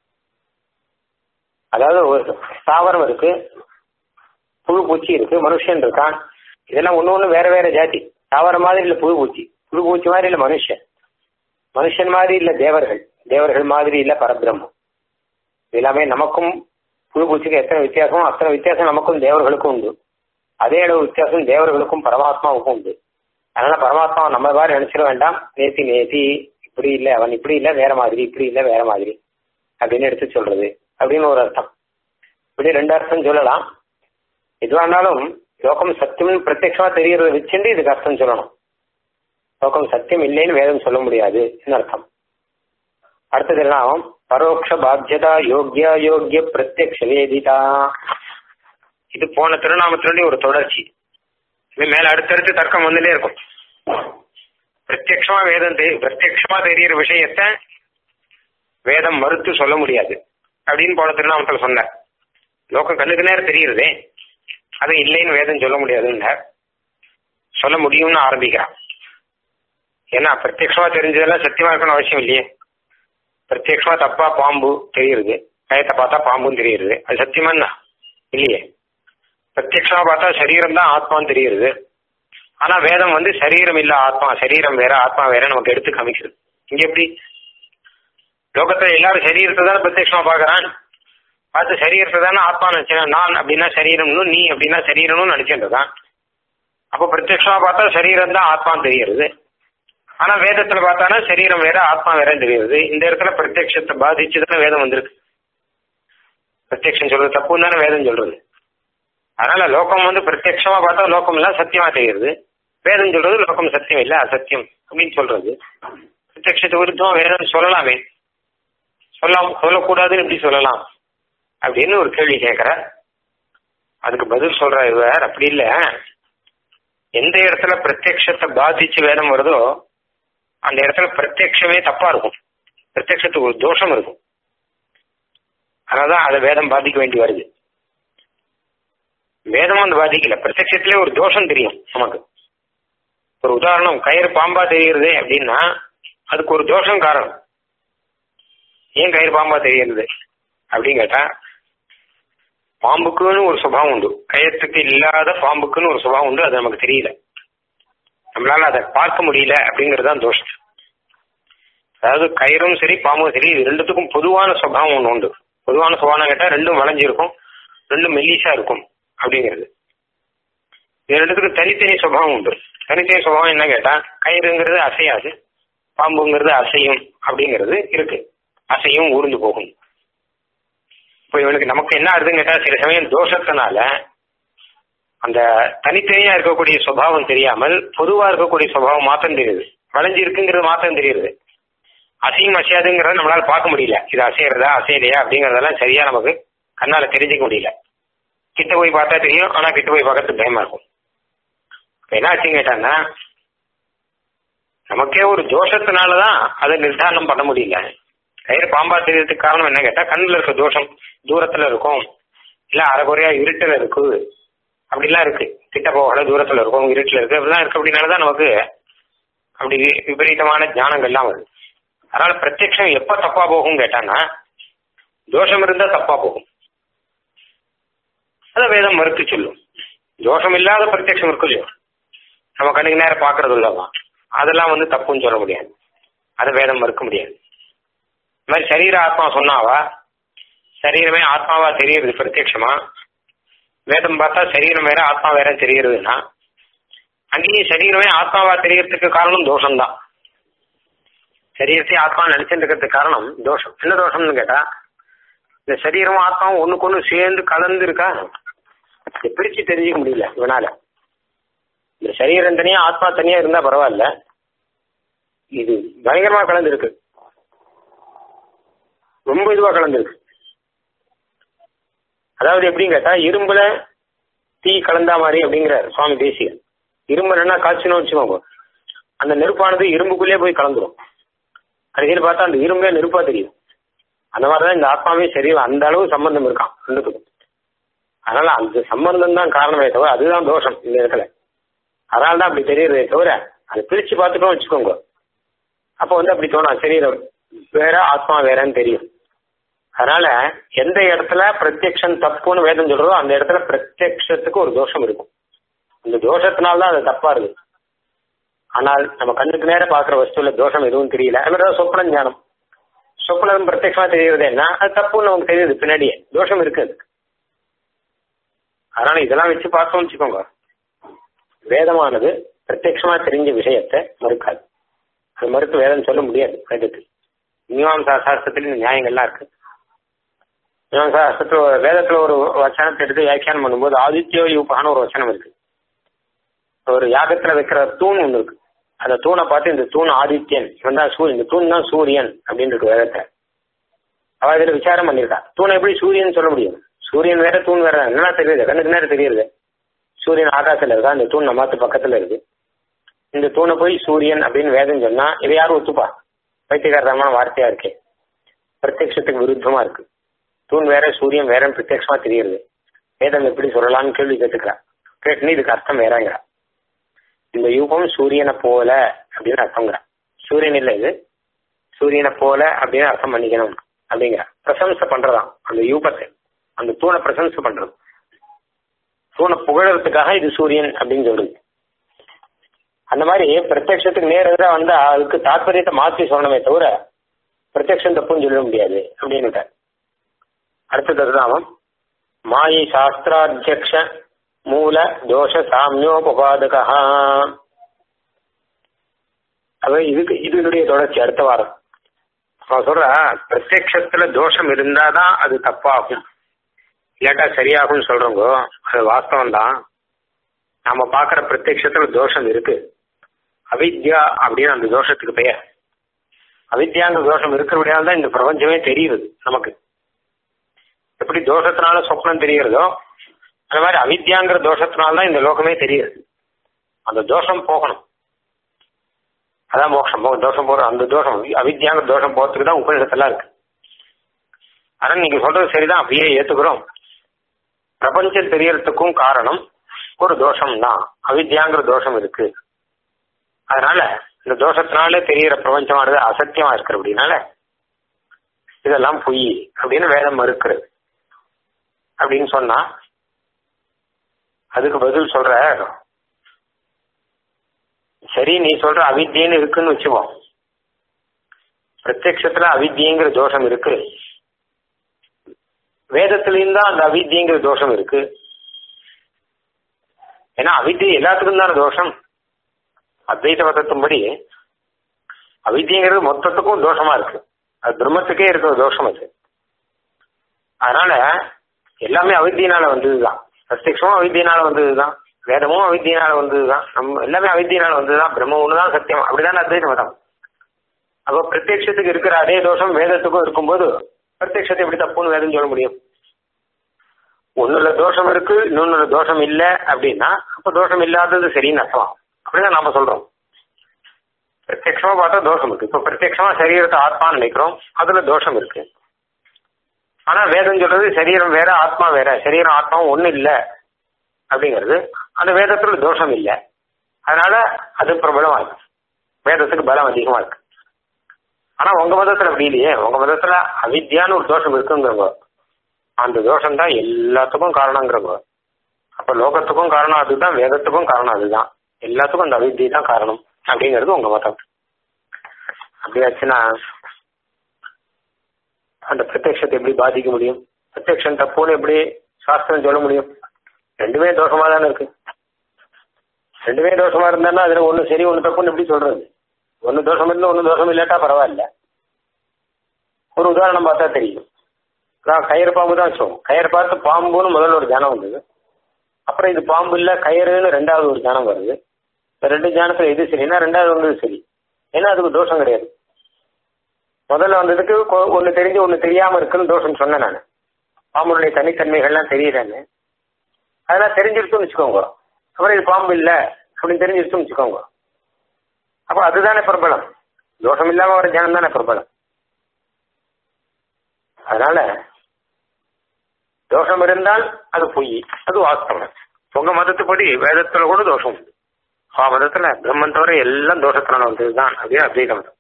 அதாவது ஒரு ஸ்தாவரம் இருக்கு புழு பூச்சி இருக்கு மனுஷன் இருக்கான் இதெல்லாம் ஒண்ணு ஒண்ணு வேற வேற ஜாதி தாவரம் மாதிரி இல்ல புழு பூச்சி புழு பூச்சி மாதிரி இல்ல மனுஷன் மனுஷன் மாதிரி இல்ல தேவர்கள் தேவர்கள் மாதிரி இல்ல பரபிரம்மம் இது எல்லாமே நமக்கும் புழு பூச்சிக்கும் எத்தனை வித்தியாசம் அத்தனை வித்தியாசம் நமக்கும் தேவர்களுக்கும் உண்டு அதே அளவு வித்தியாசம் தேவர்களுக்கும் பரமாத்மாவுக்கும் உண்டு அதனால பரமாத்மா நம்ம மாதிரி நினைச்சிட வேண்டாம் நேத்தி நேத்தி இப்படி இல்ல அவன் இப்படி இல்ல வேற மாதிரி இப்படி இல்ல வேற மாதிரி அப்படின்னு எடுத்து சொல்றது அப்படின்னு ஒரு அர்த்தம் இப்படி ரெண்டு அர்த்தம் சொல்லலாம் எதுவா இருந்தாலும் லோகம் சத்தியம் பிரத்யட்சமா தெரியறத வச்சுட்டு இதுக்கு அர்த்தம் சொல்லணும் லோகம் சத்தியம் இல்லைன்னு வேதம் சொல்ல முடியாது அர்த்தம் அடுத்தது எல்லாம் பரோட்ச பாத்தியதா யோக்கியா யோக்கிய பிரத்யக்ஷ வேதிதா இது போன திருநாமத்தினுடைய ஒரு தொடர்ச்சி இது மேல அடுத்தடுத்து தர்க்கம் வந்துட்டே இருக்கும் பிரத்யக்ஷமா வேதம் தெரி- பிரத்யக்ஷமா தெரியிற விஷயத்த வேதம் மறுத்து சொல்ல முடியாது அப்படின்னு போன திருநாமத்தில் சொன்னார் லோகம் கண்ணுக்கு நேரம் தெரியுறதே அது இல்லைன்னு வேதம் சொல்ல முடியாதுன்னு சொல்ல முடியும்னு ஆரம்பிக்கிறான் ஏன்னா பிரத்யக்ஷமா தெரிஞ்சதெல்லாம் சத்தியமா இருக்கணும் அவசியம் இல்லையே பிரத்யக்ஷமா தப்பா பாம்பு தெரியுது கயத்தை பார்த்தா பாம்புன்னு தெரியுது அது சத்தியமான்னா இல்லையே பிரத்யக்ஷமா பார்த்தா சரீரம் தான் ஆத்மான்னு தெரியுது ஆனா வேதம் வந்து சரீரம் இல்ல ஆத்மா சரீரம் வேற ஆத்மா வேற நமக்கு எடுத்து காமிக்குது இங்க எப்படி லோகத்துல எல்லாரும் சரீரத்தை தான் பிரத்யக்ஷமா பாக்குறான் பார்த்து சரீரத்தை தானே ஆத்மா நினைச்சேன் நான் அப்படின்னா சரீரம்னு நீ அப்படின்னா சரீரம்னு நினைச்சிருந்தான் அப்போ பிரத்யட்சமா பார்த்தா சரீரம் தான் ஆத்மான்னு தெரியுது ஆனா வேதத்துல பார்த்தானா சரீரம் வேற ஆத்மா வேறன்னு தெரியுது இந்த இடத்துல பிரத்யட்சத்தை பாதிச்சு தானே வேதம் வந்திருக்கு பிரத்யக்ஷம் சொல்றது தப்புன்னு தானே வேதம் சொல்றது அதனால லோகம் வந்து பிரத்யட்சமா பார்த்தா லோகம் எல்லாம் சத்தியமா தெரியுது வேதம் சொல்றது லோகம் சத்தியம் இல்ல அசத்தியம் அப்படின்னு சொல்றது பிரத்யட்சத்தை விருத்தம் வேதம் சொல்லலாமே சொல்லாம் சொல்லக்கூடாதுன்னு எப்படி சொல்லலாம் அப்படின்னு ஒரு கேள்வி கேட்கிற அதுக்கு பதில் சொல்ற இவர் அப்படி இல்ல எந்த இடத்துல பிரத்யக்ஷத்தை பாதிச்சு வேதம் வருதோ அந்த இடத்துல பிரத்யக்ஷமே தப்பா இருக்கும் பிரத்யக்ஷத்துக்கு ஒரு தோஷம் இருக்கும் அதனாலதான் அதை வேதம் பாதிக்க வேண்டி வருது வேதமும் அந்த பாதிக்கல பிரத்யட்சத்திலே ஒரு தோஷம் தெரியும் நமக்கு ஒரு உதாரணம் கயிறு பாம்பா தெரியுறது அப்படின்னா அதுக்கு ஒரு தோஷம் காரணம் ஏன் கயிறு பாம்பா தெரியுது அப்படின்னு கேட்டா பாம்புக்குன்னு ஒரு சுபாவம் உண்டு கயத்துக்கு இல்லாத பாம்புக்குன்னு ஒரு சுபாவம் உண்டு அது நமக்கு தெரியல நம்மளால அதை பார்க்க முடியல அப்படிங்கிறது தான் தோஷம் அதாவது கயிறும் சரி பாம்பும் சரி இது ரெண்டுத்துக்கும் பொதுவான சுபாவம் ஒன்று உண்டு பொதுவான சுபாவம் கேட்டா ரெண்டும் வளைஞ்சிருக்கும் ரெண்டும் மெல்லிசா இருக்கும் அப்படிங்கிறது இது ரெண்டுத்துக்கும் தனித்தனி சுபாவம் உண்டு தனித்தனி சுபாவம் என்ன கேட்டா கயிறுங்கிறது அசையாது பாம்புங்கிறது அசையும் அப்படிங்கிறது இருக்கு அசையும் ஊர்ந்து போகும் இப்போ இவனுக்கு நமக்கு என்ன ஆகுதுன்னு கேட்டா சில சமயம் தோஷத்தினால அந்த தனித்தனியா இருக்கக்கூடிய சுபாவம் தெரியாமல் பொதுவா இருக்கக்கூடிய சுபாவம் மாத்தம் தெரியுது வளைஞ்சு இருக்குங்கிறது மாத்தம் தெரியுது அசையும் அசையாதுங்கிறத நம்மளால பார்க்க முடியல இது அசையறதா அசையலையா அப்படிங்கறதெல்லாம் சரியா நமக்கு கண்ணால தெரிஞ்சுக்க முடியல கிட்ட போய் பார்த்தா தெரியும் ஆனா கிட்ட போய் பார்க்கறது பயமா இருக்கும் இப்ப என்ன ஆச்சுன்னு கேட்டாங்கன்னா நமக்கே ஒரு தோஷத்தினாலதான் அதை நிர்தாரணம் பண்ண முடியல கயிறு பாம்பா தெரியறதுக்கு காரணம் என்ன கேட்டா கண்ணுல இருக்க தோஷம் தூரத்துல இருக்கும் இல்ல அரைகுறையா இருட்டுல இருக்கு அப்படிலாம் இருக்கு கிட்ட போகல தூரத்துல இருக்கும் இருட்டுல இருக்கு அப்படிலாம் இருக்கு அப்படின்னாலதான் நமக்கு அப்படி விபரீதமான ஞானங்கள்லாம் வருது அதனால பிரத்யக்ஷம் எப்ப தப்பா போகும் கேட்டான்னா தோஷம் இருந்தா தப்பா போகும் அத வேதம் மறுத்து சொல்லும் தோஷம் இல்லாத பிரத்யக்ஷம் இருக்கு இல்லையோ நம்ம கண்ணுக்கு நேரம் பாக்குறது இல்லவா அதெல்லாம் வந்து தப்புன்னு சொல்ல முடியாது அதை வேதம் மறுக்க முடியாது இந்த மாதிரி சரீர ஆத்மா சொன்னாவா சரீரமே ஆத்மாவா தெரியுது பிரத்யட்சமா வேதம் பார்த்தா சரீரம் வேற ஆத்மா வேற தெரியுறதுன்னா அங்கேயும் சரீரமே ஆத்மாவா தெரியறதுக்கு காரணம் தோஷம்தான் சரீரத்தை ஆத்மா நினைச்சிட்டு இருக்கிறதுக்கு காரணம் தோஷம் என்ன தோஷம்னு கேட்டா இந்த சரீரமும் ஆத்மாவும் ஒண்ணுக்கு ஒண்ணு சேர்ந்து கலந்து இருக்கா இதை பிரிச்சு தெரிஞ்சுக்க முடியல இவனால இந்த சரீரம் தனியா ஆத்மா தனியா இருந்தா பரவாயில்ல இது பயங்கரமா கலந்து இருக்கு ரொம்ப இதுவா கலந்துருக்கு அதாவது எப்படின்னு கேட்டா இரும்புல தீ கலந்தா மாதிரி அப்படிங்கிறார் சுவாமி தேசிகன் இரும்பு என்ன காய்ச்சணும் வச்சுக்கோங்க அந்த நெருப்பானது இரும்புக்குள்ளே போய் கலந்துரும் கடைசியில் பார்த்தா அந்த இரும்பே நெருப்பா தெரியும் அந்த மாதிரிதான் இந்த ஆத்மாவே சரி அந்த அளவு சம்பந்தம் இருக்கான் ரெண்டுத்துக்கும் அதனால அந்த சம்பந்தம் தான் காரணமே தவிர அதுதான் தோஷம் இந்த இடத்துல அதனால தான் அப்படி தெரியுறதே தவிர அதை பிரிச்சு பார்த்துட்டோம் வச்சுக்கோங்க அப்போ வந்து அப்படி தோணும் சரீரம் வேற ஆத்மா வேறன்னு தெரியும் அதனால எந்த இடத்துல பிரத்யக்ஷம் தப்புன்னு வேதம் சொல்றதோ அந்த இடத்துல பிரத்யக்ஷத்துக்கு ஒரு தோஷம் இருக்கும் அந்த தோஷத்தினால்தான் அது தப்பா இருக்கு ஆனால் நம்ம கண்ணுக்கு நேரம் பாக்குற வஸ்துல தோஷம் எதுவும் தெரியல அது மாதிரி சொப்பன ஞானம் சொப்பனம் பிரத்யட்சமா தெரியுறது என்ன அது தப்புன்னு நமக்கு தெரியுது பின்னாடியே தோஷம் இருக்கு அதுக்கு அதனால இதெல்லாம் வச்சு பார்த்தோம்னு வச்சுக்கோங்க வேதமானது பிரத்யட்சமா தெரிஞ்ச விஷயத்தை மறுக்காது அது மறுத்து வேதம் சொல்ல முடியாது வேதத்தில் மீமாம்சா சாஸ்திரத்தில் இந்த நியாயங்கள்லாம் இருக்கு மீமாம்சா சாஸ்திரத்துல வேதத்துல ஒரு வச்சனத்தை எடுத்து வியாக்கியானம் பண்ணும்போது ஆதித்யோ யூப்பான ஒரு வச்சனம் இருக்கு ஒரு யாகத்துல வைக்கிற தூண் ஒண்ணு இருக்கு அந்த தூணை பார்த்து இந்த தூண் ஆதித்யன் இவன் தான் சூரியன் இந்த தூண் தான் சூரியன் அப்படின்னு இருக்கு வேதத்தை அவ இதுல விசாரம் பண்ணிருக்கா தூணை எப்படி சூரியன் சொல்ல முடியும் சூரியன் வேற தூண் வேற என்ன தெரியுது கண்ணுக்கு நேரம் தெரியுது சூரியன் ஆகாசத்துல இருக்கா இந்த தூண் நம்மாத்து பக்கத்துல இருக்கு இந்த தூணை போய் சூரியன் அப்படின்னு வேதம் சொன்னா இதை யாரும் ஒத்துப்பா பைத்தியகாரமான வார்த்தையா இருக்கு பிரத்யட்சத்துக்கு விருத்தமா இருக்கு தூண் வேற சூரியன் வேற பிரத்யட்சமா தெரியுது வேதம் எப்படி சொல்லலாம்னு கேள்வி கேட்டுக்கிறா கேட்டுன்னு இதுக்கு அர்த்தம் வேறங்கிறா இந்த யூகம் சூரியனை போல அப்படின்னு அர்த்தங்கிறா சூரியன் இல்லை இது சூரியனை போல அப்படின்னு அர்த்தம் பண்ணிக்கணும் அப்படிங்கிற பிரசம்சை பண்றதாம் அந்த யூகத்தை அந்த தூணை பிரசம்சை பண்றது தூணை புகழறதுக்காக இது சூரியன் அப்படின்னு சொல்றது அந்த மாதிரி பிரத்யட்சத்துக்கு நேரடியாக வந்தா அதுக்கு தாற்பயத்தை மாற்றி சொல்லணுமே தவிர பிரத்யட்சம் தப்புன்னு சொல்ல முடியாது அப்படின்னு அடுத்த தருதாமம் மாயை சாஸ்திராத்தியக்ஷ மூல தோஷ சாமியோபபாதகா அது இதுக்கு இதனுடைய தொடர்ச்சி அடுத்த வாரம் அவன் சொல்ற பிரத்யக்ஷத்துல தோஷம் இருந்தாதான் அது தப்பாகும் இல்லாட்டா சரியாகும்னு சொல்றவங்க அது வாஸ்தவம் தான் நாம பாக்குற பிரத்யக்ஷத்துல தோஷம் இருக்கு அவித்யா அப்படின்னு அந்த தோஷத்துக்கு பெயர் அவித்யாங்கிற தோஷம் இருக்கிறபடியால் தான் இந்த பிரபஞ்சமே தெரியுது நமக்கு எப்படி தோஷத்தினால சொப்னம் தெரிகிறதோ அந்த மாதிரி அவித்யாங்கிற தோஷத்தினால தான் இந்த லோகமே தெரியுது அந்த தோஷம் போகணும் அதான் மோட்சம் போ- தோஷம் போற அந்த தோஷம் அவித்யாங்கிற தோஷம் போறதுக்கு தான் உபநிடத்தெல்லாம் இருக்கு ஆனா நீங்க சொல்றது சரிதான் அப்படியே ஏத்துக்கிறோம் பிரபஞ்சம் தெரியறதுக்கும் காரணம் ஒரு தோஷம் தான் அவித்யாங்கிற தோஷம் இருக்கு அதனால இந்த தோஷத்தினாலே தெரிகிற பிரபஞ்சமானது அசத்தியமா இருக்கிற அப்படின்னால இதெல்லாம் பொய் அப்படின்னு வேதம் மறுக்கிறது அப்படின்னு சொன்னா அதுக்கு பதில் சொல்ற சரி நீ சொல்ற அவித்தியன்னு இருக்குன்னு வச்சுப்போம் பிரத்யக்ஷத்துல அவித்தியங்கிற தோஷம் இருக்கு வேதத்திலையும் தான் அந்த அவித்தியங்கிற தோஷம் இருக்கு ஏன்னா அவித்தியை எல்லாத்துக்கும் தானே தோஷம் அத்வைத மதத்தின்படி அவித்தியங்கிறது மொத்தத்துக்கும் தோஷமா இருக்கு அது பிரம்மத்துக்கே இருக்கிற தோஷம் அது அதனால எல்லாமே அவித்தியினால வந்ததுதான் பிரத்யக்ஷமும் அவித்தியினால வந்ததுதான் வேதமும் அவித்தியினால வந்ததுதான் நம்ம எல்லாமே அவித்தியினால வந்ததுதான் பிரம்ம ஒண்ணுதான் சத்தியம் அப்படிதான் அத்வைத மதம் அப்போ பிரத்யக்ஷத்துக்கு இருக்கிற அதே தோஷம் வேதத்துக்கும் இருக்கும்போது பிரத்யக்ஷத்தை எப்படி தப்புன்னு வேதம் சொல்ல முடியும் ஒண்ணுல தோஷம் இருக்கு இன்னொன்னுல தோஷம் இல்ல அப்படின்னா அப்ப தோஷம் இல்லாதது சரின்னு அர்த்தம் அப்படிதான் நாம சொல்றோம் பிரத்யக்ஷமா பார்த்தா தோஷம் இருக்கு இப்ப பிரத்யக்ஷமா சரீரத்தை ஆத்மான்னு நினைக்கிறோம் அதுல தோஷம் இருக்கு ஆனா வேதம் சொல்றது சரீரம் வேற ஆத்மா வேற சரீரம் ஆத்மாவும் ஒண்ணு இல்ல அப்படிங்கிறது அந்த வேதத்துல தோஷம் இல்ல அதனால அது பிரபலமா இருக்கு வேதத்துக்கு பலம் அதிகமா இருக்கு ஆனா உங்க மதத்துல அப்படி இல்லையே உங்க மதத்துல அவித்யான்னு ஒரு தோஷம் இருக்குங்கிறவங்க அந்த தோஷம் தான் எல்லாத்துக்கும் காரணங்கிறவங்க அப்ப லோகத்துக்கும் காரணம் அதுதான் வேதத்துக்கும் காரணம் அதுதான் எல்லாத்துக்கும் அந்த அவித்தியை தான் காரணம் அப்படிங்கிறது உங்க மதம் அப்படியாச்சுன்னா அந்த பிரத்யக்ஷத்தை எப்படி பாதிக்க முடியும் பிரத்யக்ஷம் தப்புன்னு எப்படி சாஸ்திரம் சொல்ல முடியும் ரெண்டுமே தோஷமா தானே இருக்கு ரெண்டுமே தோஷமா இருந்தான்னா அதுல ஒண்ணு சரி ஒண்ணு தப்புன்னு எப்படி சொல்றது ஒண்ணு தோஷம் இருந்தா ஒண்ணு தோஷம் இல்லாட்டா பரவாயில்ல ஒரு உதாரணம் பார்த்தா தெரியும் நான் கயிறு பாம்பு தான் சொல்லுவோம் கயிறு பார்த்து பாம்புன்னு முதல்ல ஒரு ஜானம் வந்தது அப்புறம் இது பாம்பு இல்ல கயிறுன்னு ரெண்டாவது ஒரு ஜானம் வருது இந்த ரெண்டு ஜானத்துல எது சரின்னா ரெண்டாவது வந்தது சரி ஏன்னா அதுக்கு தோஷம் கிடையாது முதல்ல வந்ததுக்கு கொ- ஒண்ணு தெரிஞ்சு ஒண்ணு தெரியாம இருக்குன்னு தோஷம் சொன்னேன் நான் பாம்புடைய தனித்தன்மைகள்லாம் தெரியலன்னு அதெல்லாம் தெரிஞ்சிருச்சுன்னு வச்சுக்கோங்க அப்புறம் இது பாம்பு இல்ல அப்படின்னு தெரிஞ்சிருச்சுன்னு வச்சுக்கோங்க அப்ப அதுதானே பிரபலம் தோஷம் இல்லாம ஒரு ஜனம் தானே பிரபலம் அதனால தோஷம் இருந்தால் அது பொய் அது வாஸ்தவம் உங்க மதத்துப்படி வேதத்துல கூட தோஷம் உண்டு ஆ மதத்துல பிரம்மன் தவிர எல்லாம் தோஷத்தினால வந்ததுதான் அப்படியே அத்வைத மதம்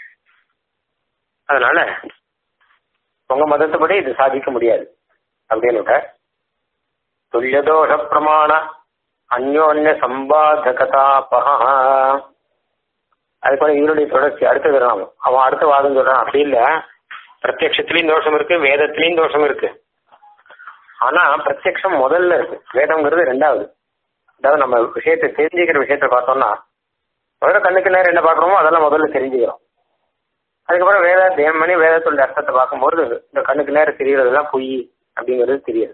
அதனால உங்க மதத்துப்படி இது சாதிக்க முடியாது அப்படின்னு துல்லியதோஷ பிரமாண அந்யோன்ய சம்பாதகதாபகா அதுக்கு இவனுடைய தொடர்ச்சி அடுத்தது நாம அவன் அடுத்த வாதம் சொல்றான் அப்படி இல்ல பிரத்யட்சத்திலையும் தோஷம் இருக்கு வேதத்திலையும் தோஷம் இருக்கு ஆனா பிரத்யக்ஷம் முதல்ல இருக்கு வேதம்ங்கிறது ரெண்டாவது அதாவது நம்ம விஷயத்தை தெரிஞ்சுக்கிற விஷயத்த பார்த்தோம்னா முதல்ல கண்ணுக்கு நேரம் என்ன பார்க்குறோமோ அதெல்லாம் முதல்ல தெரிஞ்சுக்கிறோம் அதுக்கப்புறம் வேத தியானம் பண்ணி வேதத்தோட அர்த்தத்தை பார்க்கும்போது இந்த கண்ணுக்கு நேரம் தெரியறதெல்லாம் பொய் அப்படிங்கிறது தெரியாது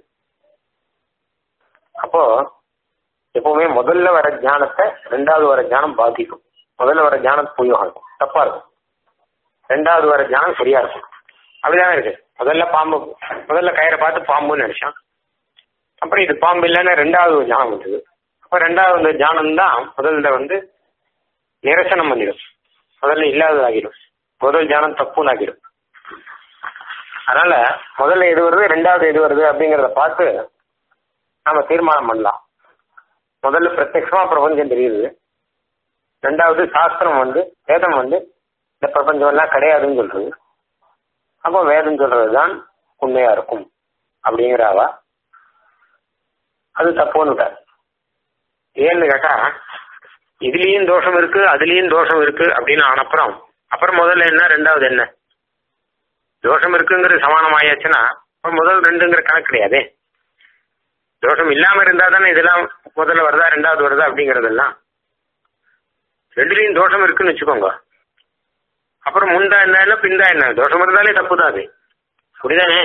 அப்போ எப்பவுமே முதல்ல வர ஞானத்தை ரெண்டாவது வர ஞானம் பாதிக்கும் முதல்ல வர ஞானம் பொய்யா இருக்கும் தப்பா இருக்கும் ரெண்டாவது வர ஞானம் சரியா இருக்கும் அப்படிதானே இருக்கு முதல்ல பாம்பு முதல்ல கயிறை பார்த்து பாம்புன்னு நினைச்சான் அப்புறம் இது பாம்பு இல்லைன்னு ரெண்டாவது ஒரு ஞானம் வந்தது அப்ப ரெண்டாவது அந்த ஞானம் தான் முதல்ல வந்து நிரசனம் பண்ணிடும் முதல்ல இல்லாததாகிடும் முதல் ஞானம் தப்புன்னு ஆகிடும் அதனால முதல்ல எது வருது ரெண்டாவது எது வருது அப்படிங்கறத பார்த்து நாம தீர்மானம் பண்ணலாம் முதல்ல பிரத்யட்சமா பிரபஞ்சம் தெரியுது ரெண்டாவது சாஸ்திரம் வந்து வேதம் வந்து இந்த பிரபஞ்சம் எல்லாம் கிடையாதுன்னு சொல்றது அப்போ வேதம் சொல்றதுதான் உண்மையா இருக்கும் அப்படிங்கிறாவா அது தப்புன்னு விட்டார் ஏன்னு கேட்டா இதுலயும் தோஷம் இருக்கு அதுலயும் தோஷம் இருக்கு அப்படின்னு ஆனப்புறம் அப்புறம் முதல்ல என்ன ரெண்டாவது என்ன தோஷம் இருக்குங்கிறது சமானமாயாச்சுன்னா அப்ப முதல் ரெண்டுங்கிற கணக்கு கிடையாது தோஷம் இல்லாம இருந்தா தானே இதெல்லாம் முதல்ல வருதா ரெண்டாவது வருதா அப்படிங்கறதெல்லாம் ரெண்டுலயும் தோஷம் இருக்குன்னு வச்சுக்கோங்க அப்புறம் முன்தா என்ன இல்லை பின்தா என்ன தோஷம் இருந்தாலே தப்பு தான் அது அப்படிதானே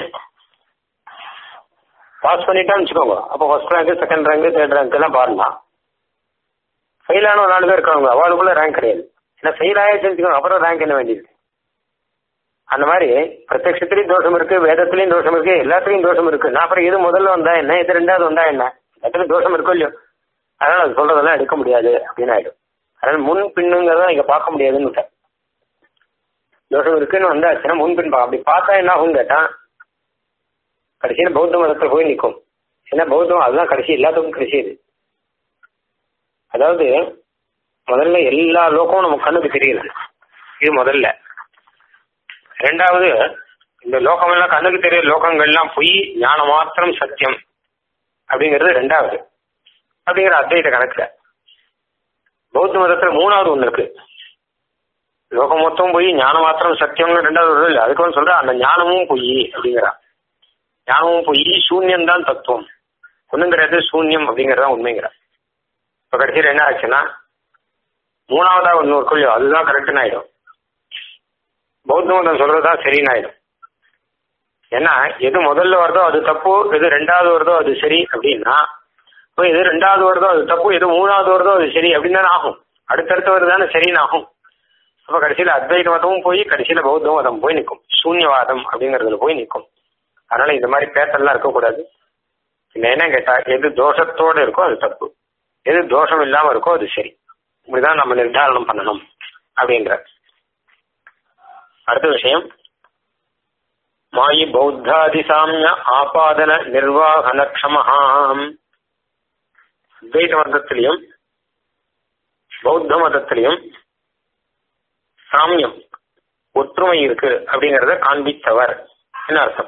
பாஸ் பண்ணிட்டான்னு வச்சுக்கோங்க அப்போ first rank second rank third rank எல்லாம் பாடலாம் ஃபெயில் ஆன ஒரு நாலு பேர் இருக்காங்க அவளுக்குள்ள ரேங்க் கிடையாது ஏன்னா ஃபெயில் ஆயாச்சுன்னு வச்சுக்கோங்க அப்புறம் ரேங்க் என்ன வேண்டியது அந்த மாதிரி பிரத்யட்சத்திலையும் தோஷம் இருக்கு வேதத்திலையும் தோஷம் இருக்கு எல்லாத்துலயும் தோஷம் இருக்கு நான் அப்புறம் எது முதல்ல வந்தா என்ன இது ரெண்டாவது வந்தா என்ன எல்லாத்துலயும் தோஷம் இருக்கோ இல்லையோ அதனால அது சொல்றதெல்லாம் எடுக்க முடியாது அப்படின்னு ஆயிடும் அதனால முன் பின்னுங்கிறத இங்க பார்க்க முடியாதுன்னு விட்டேன். தோஷம் இருக்குன்னு வந்தாச்சுன்னா முன் பின் பா- அப்படி பார்த்தா என்ன ஆகும் கேட்டா கடைசியில் பௌத்த மதத்தில் போய் நிற்கும் ஏன்னா பௌத்தம் அதுதான் கடைசி எல்லாத்துக்கும் கடைசி இது அதாவது முதல்ல எல்லா லோகமும் நம்ம கண்ணுக்கு தெரியுது இது முதல்ல ரெண்டாவது இந்த லோகம் எல்லாம் கண்ணுக்கு தெரிய லோகங்கள்லாம் பொய் ஞானம் மாத்திரம் சத்தியம் அப்படிங்கிறது ரெண்டாவது அப்படிங்கிற அத்வைத கணக்குல பௌத்த மதத்துல மூணாவது ஒண்ணு இருக்கு லோகம் மொத்தம் போய் ஞானம் மாத்திரம் சத்தியம்னு ரெண்டாவது ஒரு இல்லை அதுக்கு வந்து சொல்ற அந்த ஞானமும் பொய் அப்படிங்கிறா ஞானமும் பொய் சூன்யம் தான் தத்துவம் ஒண்ணுங்கிறது சூன்யம் அப்படிங்கறதா உண்மைங்கிறா இப்ப கடைசியில் என்ன ஆச்சுன்னா மூணாவதா ஒண்ணு ஒரு கொள்ளியோ அதுதான் கரெக்டுன்னு ஆயிடும் பௌத்த மதம் சொல்றதுதான் சரின்னு ஆயிடும் ஏன்னா எது முதல்ல வருதோ அது தப்பு எது ரெண்டாவது வருதோ அது சரி அப்படின்னா இப்போ எது ரெண்டாவது வருதோ அது தப்பு எது மூணாவது வருதோ அது சரி அப்படின்னு தானே ஆகும் அடுத்தடுத்து வருதானே சரின்னு ஆகும் அப்ப கடைசியில அத்வைத மதமும் போய் கடைசியில பௌத்த மதம் போய் நிற்கும் சூன்யவாதம் அப்படிங்கறதுல போய் நிற்கும் அதனால இந்த மாதிரி பேட்டர்லாம் இருக்கக்கூடாது இன்னும் என்ன கேட்டா எது தோஷத்தோட இருக்கோ அது தப்பு எது தோஷம் இல்லாம இருக்கோ அது சரி இப்படிதான் நம்ம நிர்தாரணம் பண்ணணும் அப்படின்ற அடுத்த விஷயம் மாயி பௌத்தாதி சாமிய ஆபாதன நிர்வாகன க்ஷமஹாம் அத்வைத மதத்திலையும் பௌத்த மதத்திலையும் சாமியம் ஒற்றுமை இருக்கு அப்படிங்கறத காண்பித்தவர் என்ன அர்த்தம்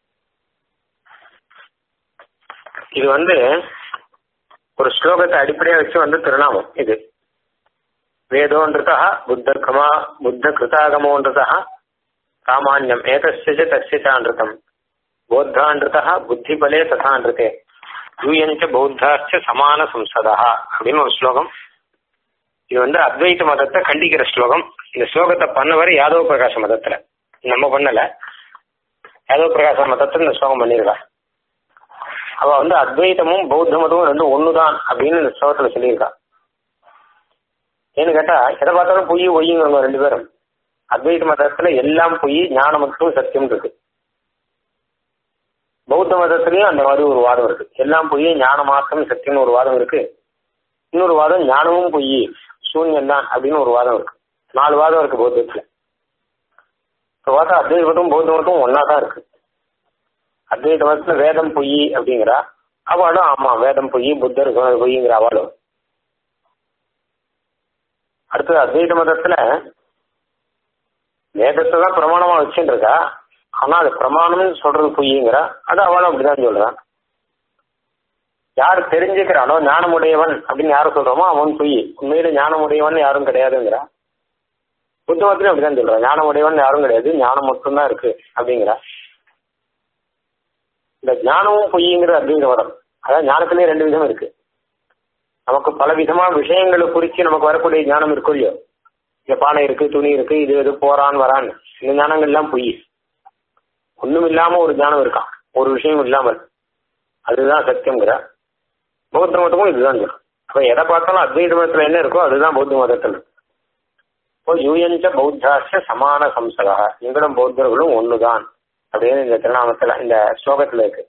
இது வந்து ஒரு ஸ்லோகத்தை அடிப்படையா வச்சு வந்து திருநாமம் இது வேதோன்றதா புத்த கமா புத்த கிருதாகமோன்றதா சாமான்யம் ஏதஸ்ய தஸ்ய சான்றிதம் போத்தான்றதா புத்திபலே ததான்றதே யூயஞ்ச பௌத்தாச்ச சமான சம்சதா அப்படின்னு ஒரு ஸ்லோகம் இது வந்து அத்வைத மதத்தை கண்டிக்கிற ஸ்லோகம் இந்த ஸ்லோகத்தை பண்ணவர் யாதவ பிரகாச மதத்துல நம்ம பண்ணல யாதவ பிரகாச மதத்துல இந்த ஸ்லோகம் பண்ணிருக்கா அவ வந்து அத்வைதமும் பௌத்த மதமும் ரெண்டும் ஒண்ணுதான் அப்படின்னு இந்த ஸ்லோகத்துல சொல்லியிருக்கா ஏன்னு கேட்டா எதை பார்த்தாலும் பொய் ஒய்யுங்க ரெண்டு பேரும் அத்வைத மதத்துல எல்லாம் பொய் ஞானம் மட்டும் சத்தியம் இருக்கு பௌத்த மதத்திலயும் அந்த மாதிரி ஒரு வாதம் இருக்கு எல்லாம் பொய் ஞானம் மாத்திரம் சத்தியம்னு ஒரு வாதம் இருக்கு இன்னொரு வாதம் ஞானமும் பொய் சூன்யம் தான் அப்படின்னு ஒரு வாதம் இருக்கு நாலு வாதம் இருக்கு பௌத்தத்துல இப்போ பார்த்தா அத்வைத மதம் பௌத்த மதம் ஒன்னா தான் இருக்கு அத்வைத மதத்துல வேதம் பொய் அப்படிங்கிறா அவளும் ஆமா வேதம் பொய் புத்தர் சொன்னது பொய்ங்கிற அவளும் அடுத்தது அத்வைத மதத்துல வேதத்தை தான் பிரமாணமா வச்சுட்டு இருக்கா ஆனா அது பிரமாணம்னு சொல்றது பொய்யுங்கிறா அது அவளும் அப்படிதான் சொல்றான் யார் தெரிஞ்சுக்கிறானோ ஞானமுடையவன் அப்படின்னு யாரும் சொல்றோமோ அவன் பொய் உண்மையில ஞானமுடையவன் யாரும் கிடையாதுங்கிறா புத்தகத்திலும் அப்படிதான் சொல்றான் ஞானமுடையவன் யாரும் கிடையாது ஞானம் மட்டும்தான் இருக்கு அப்படிங்கிறா இந்த ஞானமும் பொய்ங்கிற அப்படிங்கிற வரம் அதாவது ஞானத்திலேயே ரெண்டு விதம் இருக்கு நமக்கு பல விதமா விஷயங்களை குறித்து நமக்கு வரக்கூடிய ஞானம் இருக்கும் இல்லையோ இந்த பானை இருக்கு துணி இருக்கு இது இது போறான் வரான் இந்த ஞானங்கள் எல்லாம் பொய் ஒண்ணும் இல்லாம ஒரு ஞானம் இருக்கான் ஒரு விஷயம் இல்லாமல் அதுதான் சத்தியங்கிற பௌத்த மதமும் இதுதான் சொல்லும் அப்ப எதை பார்த்தாலும் அத்வைத மதத்துல என்ன இருக்கோ அதுதான் பௌத்த மதத்துல இப்போ யூஎன்ச பௌத்தாச்ச சமான சம்சகா எங்களும் பௌத்தர்களும் ஒண்ணுதான் அப்படின்னு இந்த திருநாமத்துல இந்த ஸ்லோகத்துல இருக்கு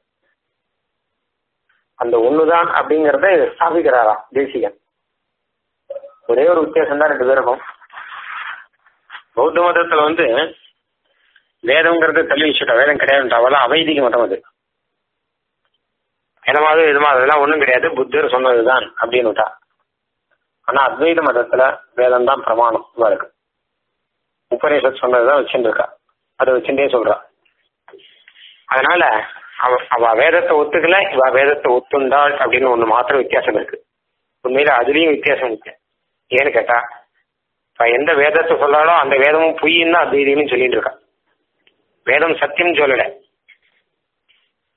அந்த ஒண்ணுதான் அப்படிங்கறத ஸ்தாபிக்கிறாராம் தேசிகன் ஒரே ஒரு வித்தியாசம் தான் ரெண்டு பேருக்கும் பௌத்த மதத்துல வந்து வேதம்ங்கிறது தள்ளி வச்சுட்டா வேதம் கிடையாது அவெல்லாம் அவைதிக மதம் அது என்னமாவது இதுமா அதெல்லாம் ஒண்ணும் கிடையாது புத்தர் சொன்னதுதான் அப்படின்னு விட்டா ஆனா அத்வைத மதத்துல வேதம் தான் பிரமாணம் இவருக்கு உபநிஷத் சொன்னதுதான் வச்சுட்டு இருக்கா அதை வச்சுட்டே சொல்றா அதனால அவ அவ வேதத்தை ஒத்துக்கல இவ வேதத்தை ஒத்துண்டாள் அப்படின்னு ஒண்ணு மாத்திரம் வித்தியாசம் இருக்கு உண்மையில அதுலயும் வித்தியாசம் இருக்கு ஏன்னு கேட்டா இப்ப எந்த வேதத்தை சொல்லாலோ அந்த வேதமும் பொய்ன்னு அத்வைதின்னு சொல்லிட்டு இருக்கா வேதம் சத்தியம் சொல்லல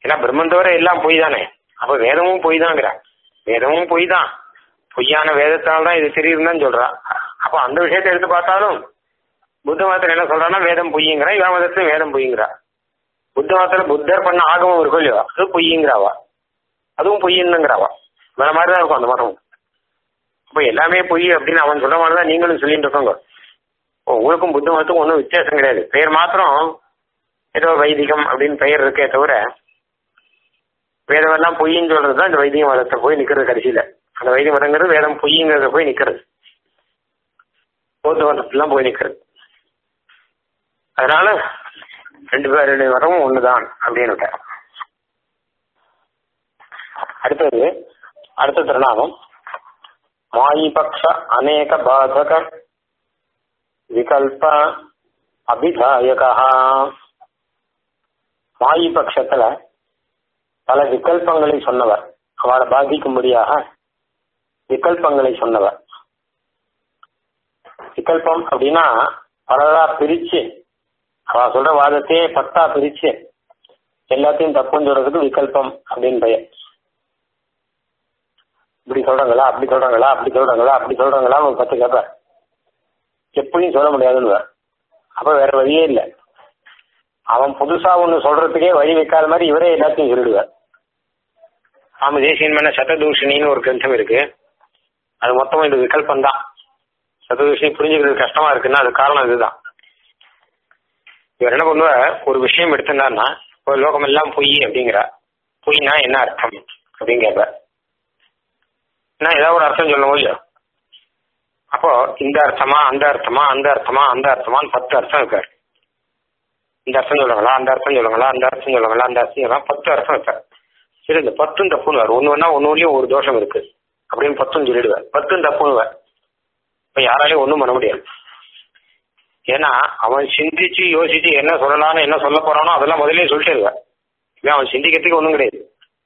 ஏன்னா பிரம்மன் தவிர எல்லாம் பொய் தானே அப்ப வேதமும் பொய் தாங்கிறா வேதமும் பொய் தான் பொய்யான வேதத்தால் தான் இது தெரியுதுன்னு சொல்றா அப்ப அந்த விஷயத்தை எடுத்து பார்த்தாலும் புத்த மதத்துல என்ன சொல்றான்னா வேதம் பொய்யுங்கிறா இவன் மதத்துல வேதம் பொய்யுங்கிறா புத்த மதத்துல புத்தர் பண்ண ஆகமம் இருக்கும் இல்லையோ அது பொய்யுங்கிறாவா அதுவும் பொய்யுங்கிறாவா வேற மாதிரி தான் இருக்கும் அந்த மதமும் அப்ப எல்லாமே பொய் அப்படின்னு அவன் சொல்ற மாதிரி தான் நீங்களும் சொல்லிட்டு இருக்கோங்க உங்களுக்கும் புத்த மதத்துக்கும் ஒன்றும் வித்தியாசம் கிடையாது பெயர் மாத்திரம் ஏதோ வைதிகம் அப்படின்னு பெயர் இருக்கே தவிர வேதமெல்லாம் பொய்ன்னு சொல்றது தான் இந்த வைதிக மதத்தை போய் நிக்கிறது கடைசியில அந்த வைதிக மதங்கிறது வேதம் பொய்ங்கிறத போய் நிக்கிறது பௌத்த மதத்துலாம் போய் நிக்கிறது அதனால ரெண்டு பேர் ரெண்டு மதமும் ஒண்ணுதான் அப்படின்னு அடுத்தது அடுத்த திருநாமம் மாயிபக்ஷ அநேக பாதக விகல்ப அபிதாயகா மாயி பட்சத்துல பல விகல்பங்களை சொன்னவர் அவளை பாதிக்கும்படியாக விகல்பங்களை சொன்னவர் விகல்பம் அப்படின்னா பலதா பிரிச்சு அவ சொல்ற வாதத்தையே பத்தா பிரிச்சு எல்லாத்தையும் தப்புன்னு சொல்றதுக்கு விகல்பம் அப்படின்னு பெயர் இப்படி சொல்றாங்களா அப்படி சொல்றாங்களா அப்படி சொல்றாங்களா அப்படி சொல்றாங்களா ஒரு பத்து கேட்பார் எப்படியும் சொல்ல முடியாதுன்னு அப்ப வேற வழியே இல்லை அவன் புதுசா ஒண்ணு சொல்றதுக்கே வழி வைக்காத மாதிரி இவரே எல்லாத்தையும் சொல்லிடுவார் ஆமா தேசியன் மேல சததூஷணின்னு ஒரு கிரந்தம் இருக்கு அது மொத்தம் இது விகல்பம் தான் சததூஷணி புரிஞ்சுக்கிறது கஷ்டமா இருக்குன்னா அது காரணம் இதுதான் இவர் என்ன பண்ணுவார் ஒரு விஷயம் எடுத்திருந்தாருன்னா ஒரு லோகம் எல்லாம் பொய் அப்படிங்கிற பொய்னா என்ன அர்த்தம் அப்படின்னு கேட்பார் நான் ஏதாவது ஒரு அர்த்தம் சொல்ல முடியும் அப்போ இந்த அர்த்தமா அந்த அர்த்தமா அந்த அர்த்தமா அந்த அர்த்தமான்னு பத்து அர்த்தம் இருக்காரு இந்த அர்த்தம் சொல்லுங்களா அந்த அர்த்தம் சொல்லுங்களா அந்த அர்த்தம் சொல்லுங்களா அந்த அர்த்தம் சொல்லலாம் பத்து அர்த்தம் இருக்காரு சரி இந்த பத்தும் தப்புன்னு ஒன்று ஒன்றா ஒன்று ஒன்றுலையும் ஒரு தோஷம் இருக்கு அப்படின்னு பத்தும் சொல்லிடுவேன் பத்தும் தப்புன்னுவேன் இப்போ யாராலையும் ஒன்றும் பண்ண முடியாது ஏன்னா அவன் சிந்திச்சு யோசிச்சு என்ன சொல்லலாம்னு என்ன சொல்ல போறானோ அதெல்லாம் முதலே சொல்லிட்டு இருவேன் இல்லை அவன் சிந்திக்கிறதுக்கு ஒன்றும் கிடையாது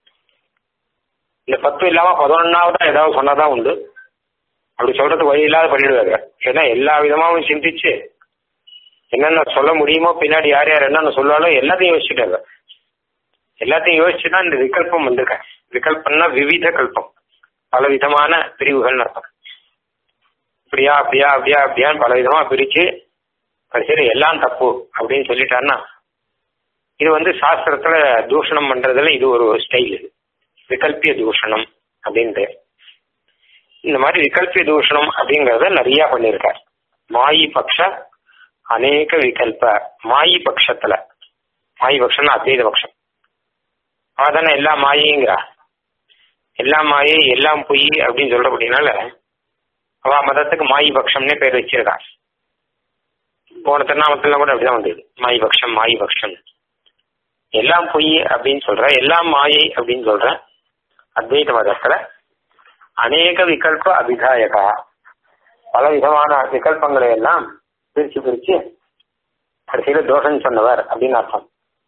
இந்த பத்து இல்லாம பதினொன்னாவது ஏதாவது சொன்னாதான் உண்டு அப்படி சொல்றதுக்கு வழி இல்லாத பண்ணிடுவாங்க ஏன்னா எல்லா விதமாவும் சிந்திச்சு என்னென்ன சொல்ல முடியுமோ பின்னாடி யார் யார் என்னென்ன சொல்லாலும் எல்லாத்தையும் யோசிச்சுட்டாங்க எல்லாத்தையும் யோசிச்சு தான் இந்த விகல்பம் வந்திருக்கேன் விகல்பம்னா விவித கல்பம் பல விதமான பிரிவுகள் அர்த்தம் இப்படியா அப்படியா அப்படியா அப்படியான்னு பல விதமா பிரிச்சு சரி எல்லாம் தப்பு அப்படின்னு சொல்லிட்டாருன்னா இது வந்து சாஸ்திரத்துல தூஷணம் பண்றதுல இது ஒரு ஸ்டைல் இது விகல்பிய தூஷணம் அப்படின்ட்டு இந்த மாதிரி விகல்பிய தூஷணம் அப்படிங்கறத நிறைய பண்ணியிருக்கார் மாயி பக்ஷ அநேக விகல்ப மாயி பட்சத்துல மாயி பட்சம்னா அத்வைத பட்சம் அதானே எல்லா மாயைங்கிறா எல்லா மாயை எல்லாம் பொய் அப்படின்னு சொல்றபடினால அவ மதத்துக்கு மாயி பட்சம்னே பேர் வச்சிருக்கா போன திருநாமத்துல கூட அப்படிதான் வந்தது மாயி பட்சம் மாயி பட்சம் எல்லாம் பொய் அப்படின்னு சொல்ற எல்லாம் மாயை அப்படின்னு சொல்ற அத்வைத மதத்துல அநேக விகல்ப அபிதாயகா பல விதமான விகல்பங்களை எல்லாம் பிரிச்சு பிரிச்சு கடைசியில தோஷம் சொன்னவர் அப்படின்னு அர்த்தம்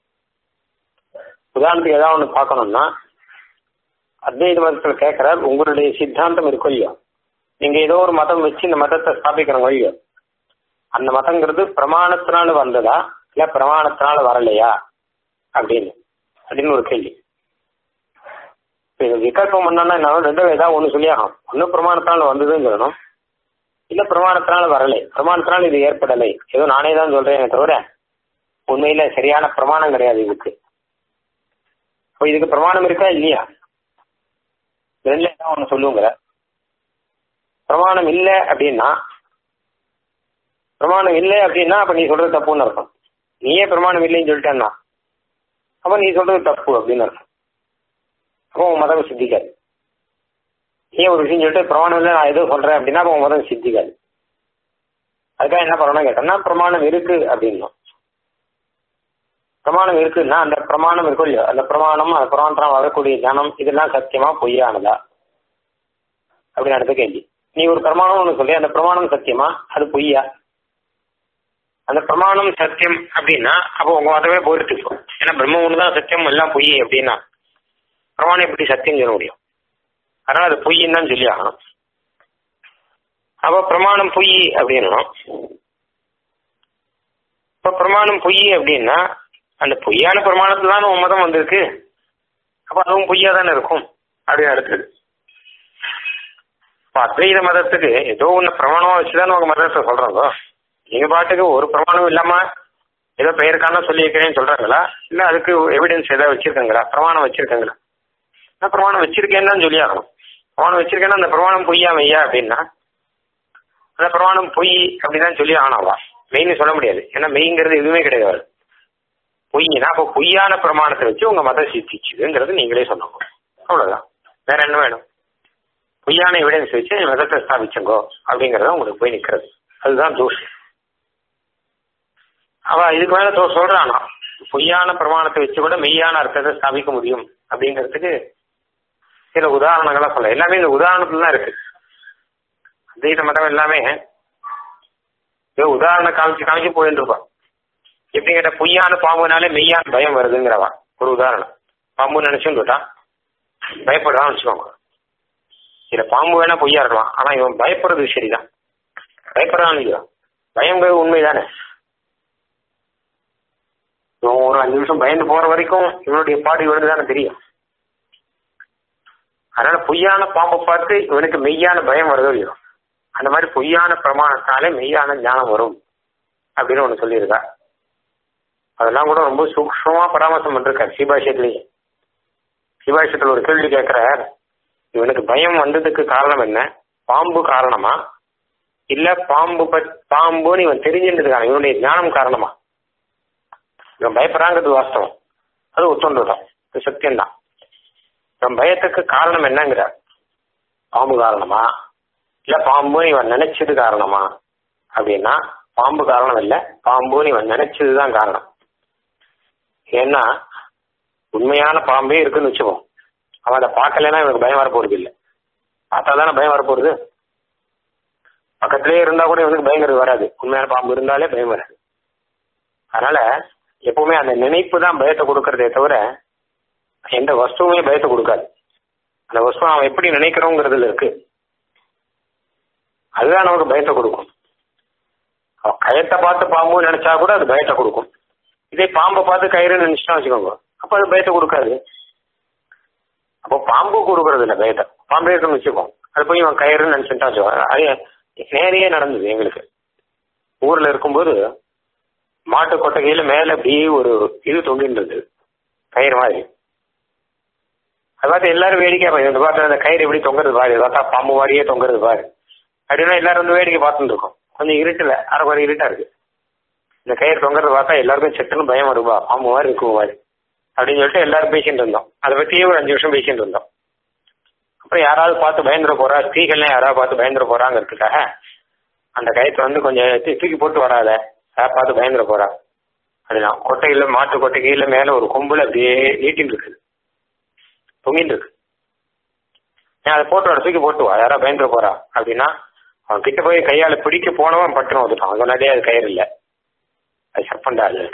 உதாரணத்துக்கு ஏதாவது ஒன்று பார்க்கணும்னா அத்வைத மதத்தில் கேட்கிறார் உங்களுடைய சித்தாந்தம் இருக்கும் இல்லையோ நீங்க ஏதோ ஒரு மதம் வச்சு இந்த மதத்தை ஸ்தாபிக்கிறோம் இல்லையோ அந்த மதங்கிறது பிரமாணத்தினால வந்ததா இல்ல பிரமாணத்தினால வரலையா அப்படின்னு அப்படின்னு ஒரு கேள்வி இது விகல்பம் பண்ணா என்ன ரெண்டும் ஏதாவது ஒன்று சொல்லியாகும் ஒன்றும் பிரமாணத்தினால வந்ததுன்னு சொல்லணும் இல்ல பிரமாணத்தினால வரலை பிரமாணத்தினால இது ஏற்படலை ஏதோ நானே தான் சொல்றேன் தவிர உண்மையில சரியான பிரமாணம் கிடையாது இதுக்கு இப்போ இதுக்கு பிரமாணம் இருக்கா இல்லையா ரெண்டுல ஏதாவது ஒன்று சொல்லுங்க பிரமாணம் இல்லை அப்படின்னா பிரமாணம் இல்லை அப்படின்னா அப்ப நீ சொல்றது தப்புன்னு அர்த்தம் நீயே பிரமாணம் இல்லைன்னு சொல்லிட்டேன்னா அப்ப நீ சொல்றது தப்பு அப்படின்னு அர்த்தம் அப்போ உன் மதம் சித்திக்காது நீ ஒரு விஷயம் சொல்லிட்டு பிரமாணம் இல்லை நான் எதுவும் சொல்றேன் அப்படின்னா அப்போ உன் மதம் சித்திக்காது அதுக்காக என்ன பண்ணணும் கேட்டோம்னா பிரமாணம் இருக்கு அப்படின்னும் பிரமாணம் இருக்குன்னா அந்த பிரமாணம் இருக்கும் இல்லையோ அந்த பிரமாணம் அந்த பிரமாணத்தினால் வரக்கூடிய ஞானம் இதெல்லாம் சத்தியமா பொய்யானதா அப்படின்னு அடுத்த கேள்வி நீ ஒரு பிரமாணம் ஒன்று சொல்லி அந்த பிரமாணம் சத்தியமா அது பொய்யா அந்த பிரமாணம் சத்தியம் அப்படின்னா அப்போ உங்க மதமே போயிட்டு ஏன்னா பிரம்ம ஒன்று தான் சத்தியம் எல்லாம் பொய் அப்படின்னா பிரமாணம் எப்படி சத்தியம் சொல்ல முடியும் அதனால அது பொய்ன்னு தான் சொல்லி ஆகணும் அப்போ பிரமாணம் பொய் அப்படின்னும் இப்போ பிரமாணம் பொய் அப்படின்னா அந்த பொய்யான பிரமாணத்துல தான் உன் மதம் வந்திருக்கு அப்ப அதுவும் பொய்யா தானே இருக்கும் அப்படின்னு அடுத்தது இப்ப அத்வைத மதத்துக்கு ஏதோ ஒண்ணு பிரமாணமா வச்சுதான் உங்க மதத்தை சொல்றாங்க நீங்க பாட்டுக்கு ஒரு பிரமாணம் இல்லாம ஏதோ பெயருக்கான சொல்லி வைக்கிறேன்னு சொல்றாங்களா இல்ல அதுக்கு எவிடன்ஸ் ஏதாவது வச்சிருக்காங்களா பிரமாணம் வச்சிருக்காங்களா நான் பிரமாணம் வச்சிருக்கேன்னு தான் சொல்லி ஆகணும் பிரமாணம் வச்சிருக்கேன்னா அந்த பிரமாணம் பொய்யா மெய்யா அப்படின்னா அந்த பிரமாணம் பொய் அப்படிதான் சொல்லி ஆனாவா மெய்ன்னு சொல்ல முடியாது ஏன்னா மெய்ங்கிறது எதுவுமே கிடையாது பொய்னா அப்போ பொய்யான பிரமாணத்தை வச்சு உங்க மதம் சித்திச்சுதுங்கிறது நீங்களே சொன்னோம் அவ்வளவுதான் வேற என்ன வேணும் பொய்யான எவிடன்ஸ் வச்சு மதத்தை ஸ்தாபிச்சுங்கோ அப்படிங்கறத உங்களுக்கு போய் நிக்கிறது அதுதான் தோஷம் அவ இதுக்கு மேல தோ சொல்றானா பொய்யான பிரமாணத்தை வச்சு கூட மெய்யான அர்த்தத்தை ஸ்தாபிக்க முடியும் அப்படிங்கிறதுக்கு சில உதாரணங்களா சொல்ல எல்லாமே இந்த உதாரணத்துல தான் இருக்கு அத்வைத மதம் எல்லாமே ஏதோ உதாரணம் காமிச்சு காமிச்சு போயிட்டு இருப்பான் எப்படி கேட்ட பொய்யான பாம்புனாலே மெய்யான பயம் வருதுங்கிறவா ஒரு உதாரணம் பாம்பு நினைச்சுட்டான் பயப்படுறான்னு வச்சுக்கோங்க இதுல பாம்பு வேணா பொய்யா இருக்கலாம் ஆனா இவன் பயப்படுறது சரிதான் பயப்படுறான் இல்லையா பயங்கிறது உண்மைதானே இவன் ஒரு அஞ்சு நிமிஷம் பயந்து போற வரைக்கும் இவனுடைய பாடு இவனுக்கு தானே தெரியும் அதனால பொய்யான பாம்பை பார்த்து இவனுக்கு மெய்யான பயம் வருதோ இல்லையோ அந்த மாதிரி பொய்யான பிரமாணத்தாலே மெய்யான ஞானம் வரும் அப்படின்னு ஒண்ணு சொல்லியிருக்கா அதெல்லாம் கூட ரொம்ப சூக்ஷமா பராமர்சம் பண்ணிருக்காரு சிபாஷியத்திலேயே சிபாஷியத்துல ஒரு கேள்வி கேட்கிறார் இவனுக்கு பயம் வந்ததுக்கு காரணம் என்ன பாம்பு காரணமா இல்ல பாம்பு பத்- பாம்புன்னு இவன் தெரிஞ்சுன்றதுக்கான இவனுடைய ஞானம் காரணமா இவன் பயப்படுறாங்கிறது வாஸ்தவம் அது ஒத்துண்டுதான் இது சத்தியம்தான் இவன் பயத்துக்கு காரணம் என்னங்கிற பாம்பு காரணமா இல்ல பாம்புன்னு இவன் நினைச்சது காரணமா அப்படின்னா பாம்பு காரணம் இல்ல பாம்புன்னு இவன் நினைச்சதுதான் காரணம் ஏன்னா உண்மையான பாம்பே இருக்குன்னு வச்சுப்போம் அவன் அதை பார்க்கலன்னா இவனுக்கு பயம் வரப்போறது இல்லை பார்த்தா தானே பயம் வரப்போறது பக்கத்திலே இருந்தா கூட இவனுக்கு பயங்கிறது வராது உண்மையான பாம்பு இருந்தாலே பயம் வராது அதனால எப்பவுமே அந்த நினைப்பு தான் பயத்தை கொடுக்கறதே தவிர எந்த வஸ்துவுமே பயத்தை கொடுக்காது அந்த வஸ்து அவன் எப்படி நினைக்கிறோங்கிறதுல இருக்கு அதுதான் நமக்கு பயத்தை கொடுக்கும் அவன் கயத்தை பார்த்து பாம்பு நினைச்சா கூட அது பயத்தை கொடுக்கும் இதே பாம்பை பார்த்து கயிறு நினைச்சுட்டா வச்சுக்கோங்க அப்ப அது பயத்தை கொடுக்காது அப்போ பாம்பு கொடுக்கறது இல்ல பயத்தை பாம்பே இருக்குன்னு வச்சுக்கோ அது போய் இவன் கயிறுன்னு நினைச்சுட்டா வச்சுக்கோ அது நேரையே நடந்தது எங்களுக்கு ஊர்ல இருக்கும்போது மாட்டு கொட்டகையில மேல அப்படியே ஒரு இது தொங்கிட்டு இருந்தது கயிறு மாதிரி அது பார்த்து எல்லாரும் வேடிக்கை பார்த்து இந்த பார்த்து அந்த கயிறு எப்படி தொங்குறது பாரு பார்த்தா பாம்பு மாதிரியே தொங்குறது பாரு அப்படின்னா எல்லாரும் வந்து வேடிக்கை பார்த்துட்டு இருக்கோம் கொஞ்சம் இருட்டுல அரை குறை இருட்டா இருக்கு இந்த கயிறு தொங்குறது பார்த்தா எல்லாருக்கும் செட்டுன்னு பயம் வருவா பாம்பு மாதிரி இருக்கும் மாதிரி அப்படின்னு சொல்லிட்டு எல்லாரும் பேசிட்டு இருந்தோம் அதை பத்தியே ஒரு அஞ்சு வருஷம் பேசிட்டு இருந்தோம் அப்புறம் யாராவது பார்த்து பயந்துட போறா ஸ்திரீகள்லாம் யாராவது பார்த்து பயந்துட போறாங்கிறதுக்காக அந்த கயத்தை வந்து கொஞ்சம் தூக்கி- தூக்கி போட்டு வராத யார் பார்த்து பயந்துட போறா அப்படின்னா கொட்டையில மாட்டு கொட்டைகையில மேல ஒரு கொம்புல அப்படியே நீட்டின்னு இருக்குது தொங்கிட்டு இருக்கு ஏன் அதை போட்டு வர தூக்கி போட்டு வா யாரா பயந்துட போறா அப்படின்னா அவன் கிட்ட போய் கையால பிடிக்க போனவன் பட்டுன்னு வந்துட்டான் அதனாலே அது கயிறு இல்லை அது சப்பண்டா இல்லை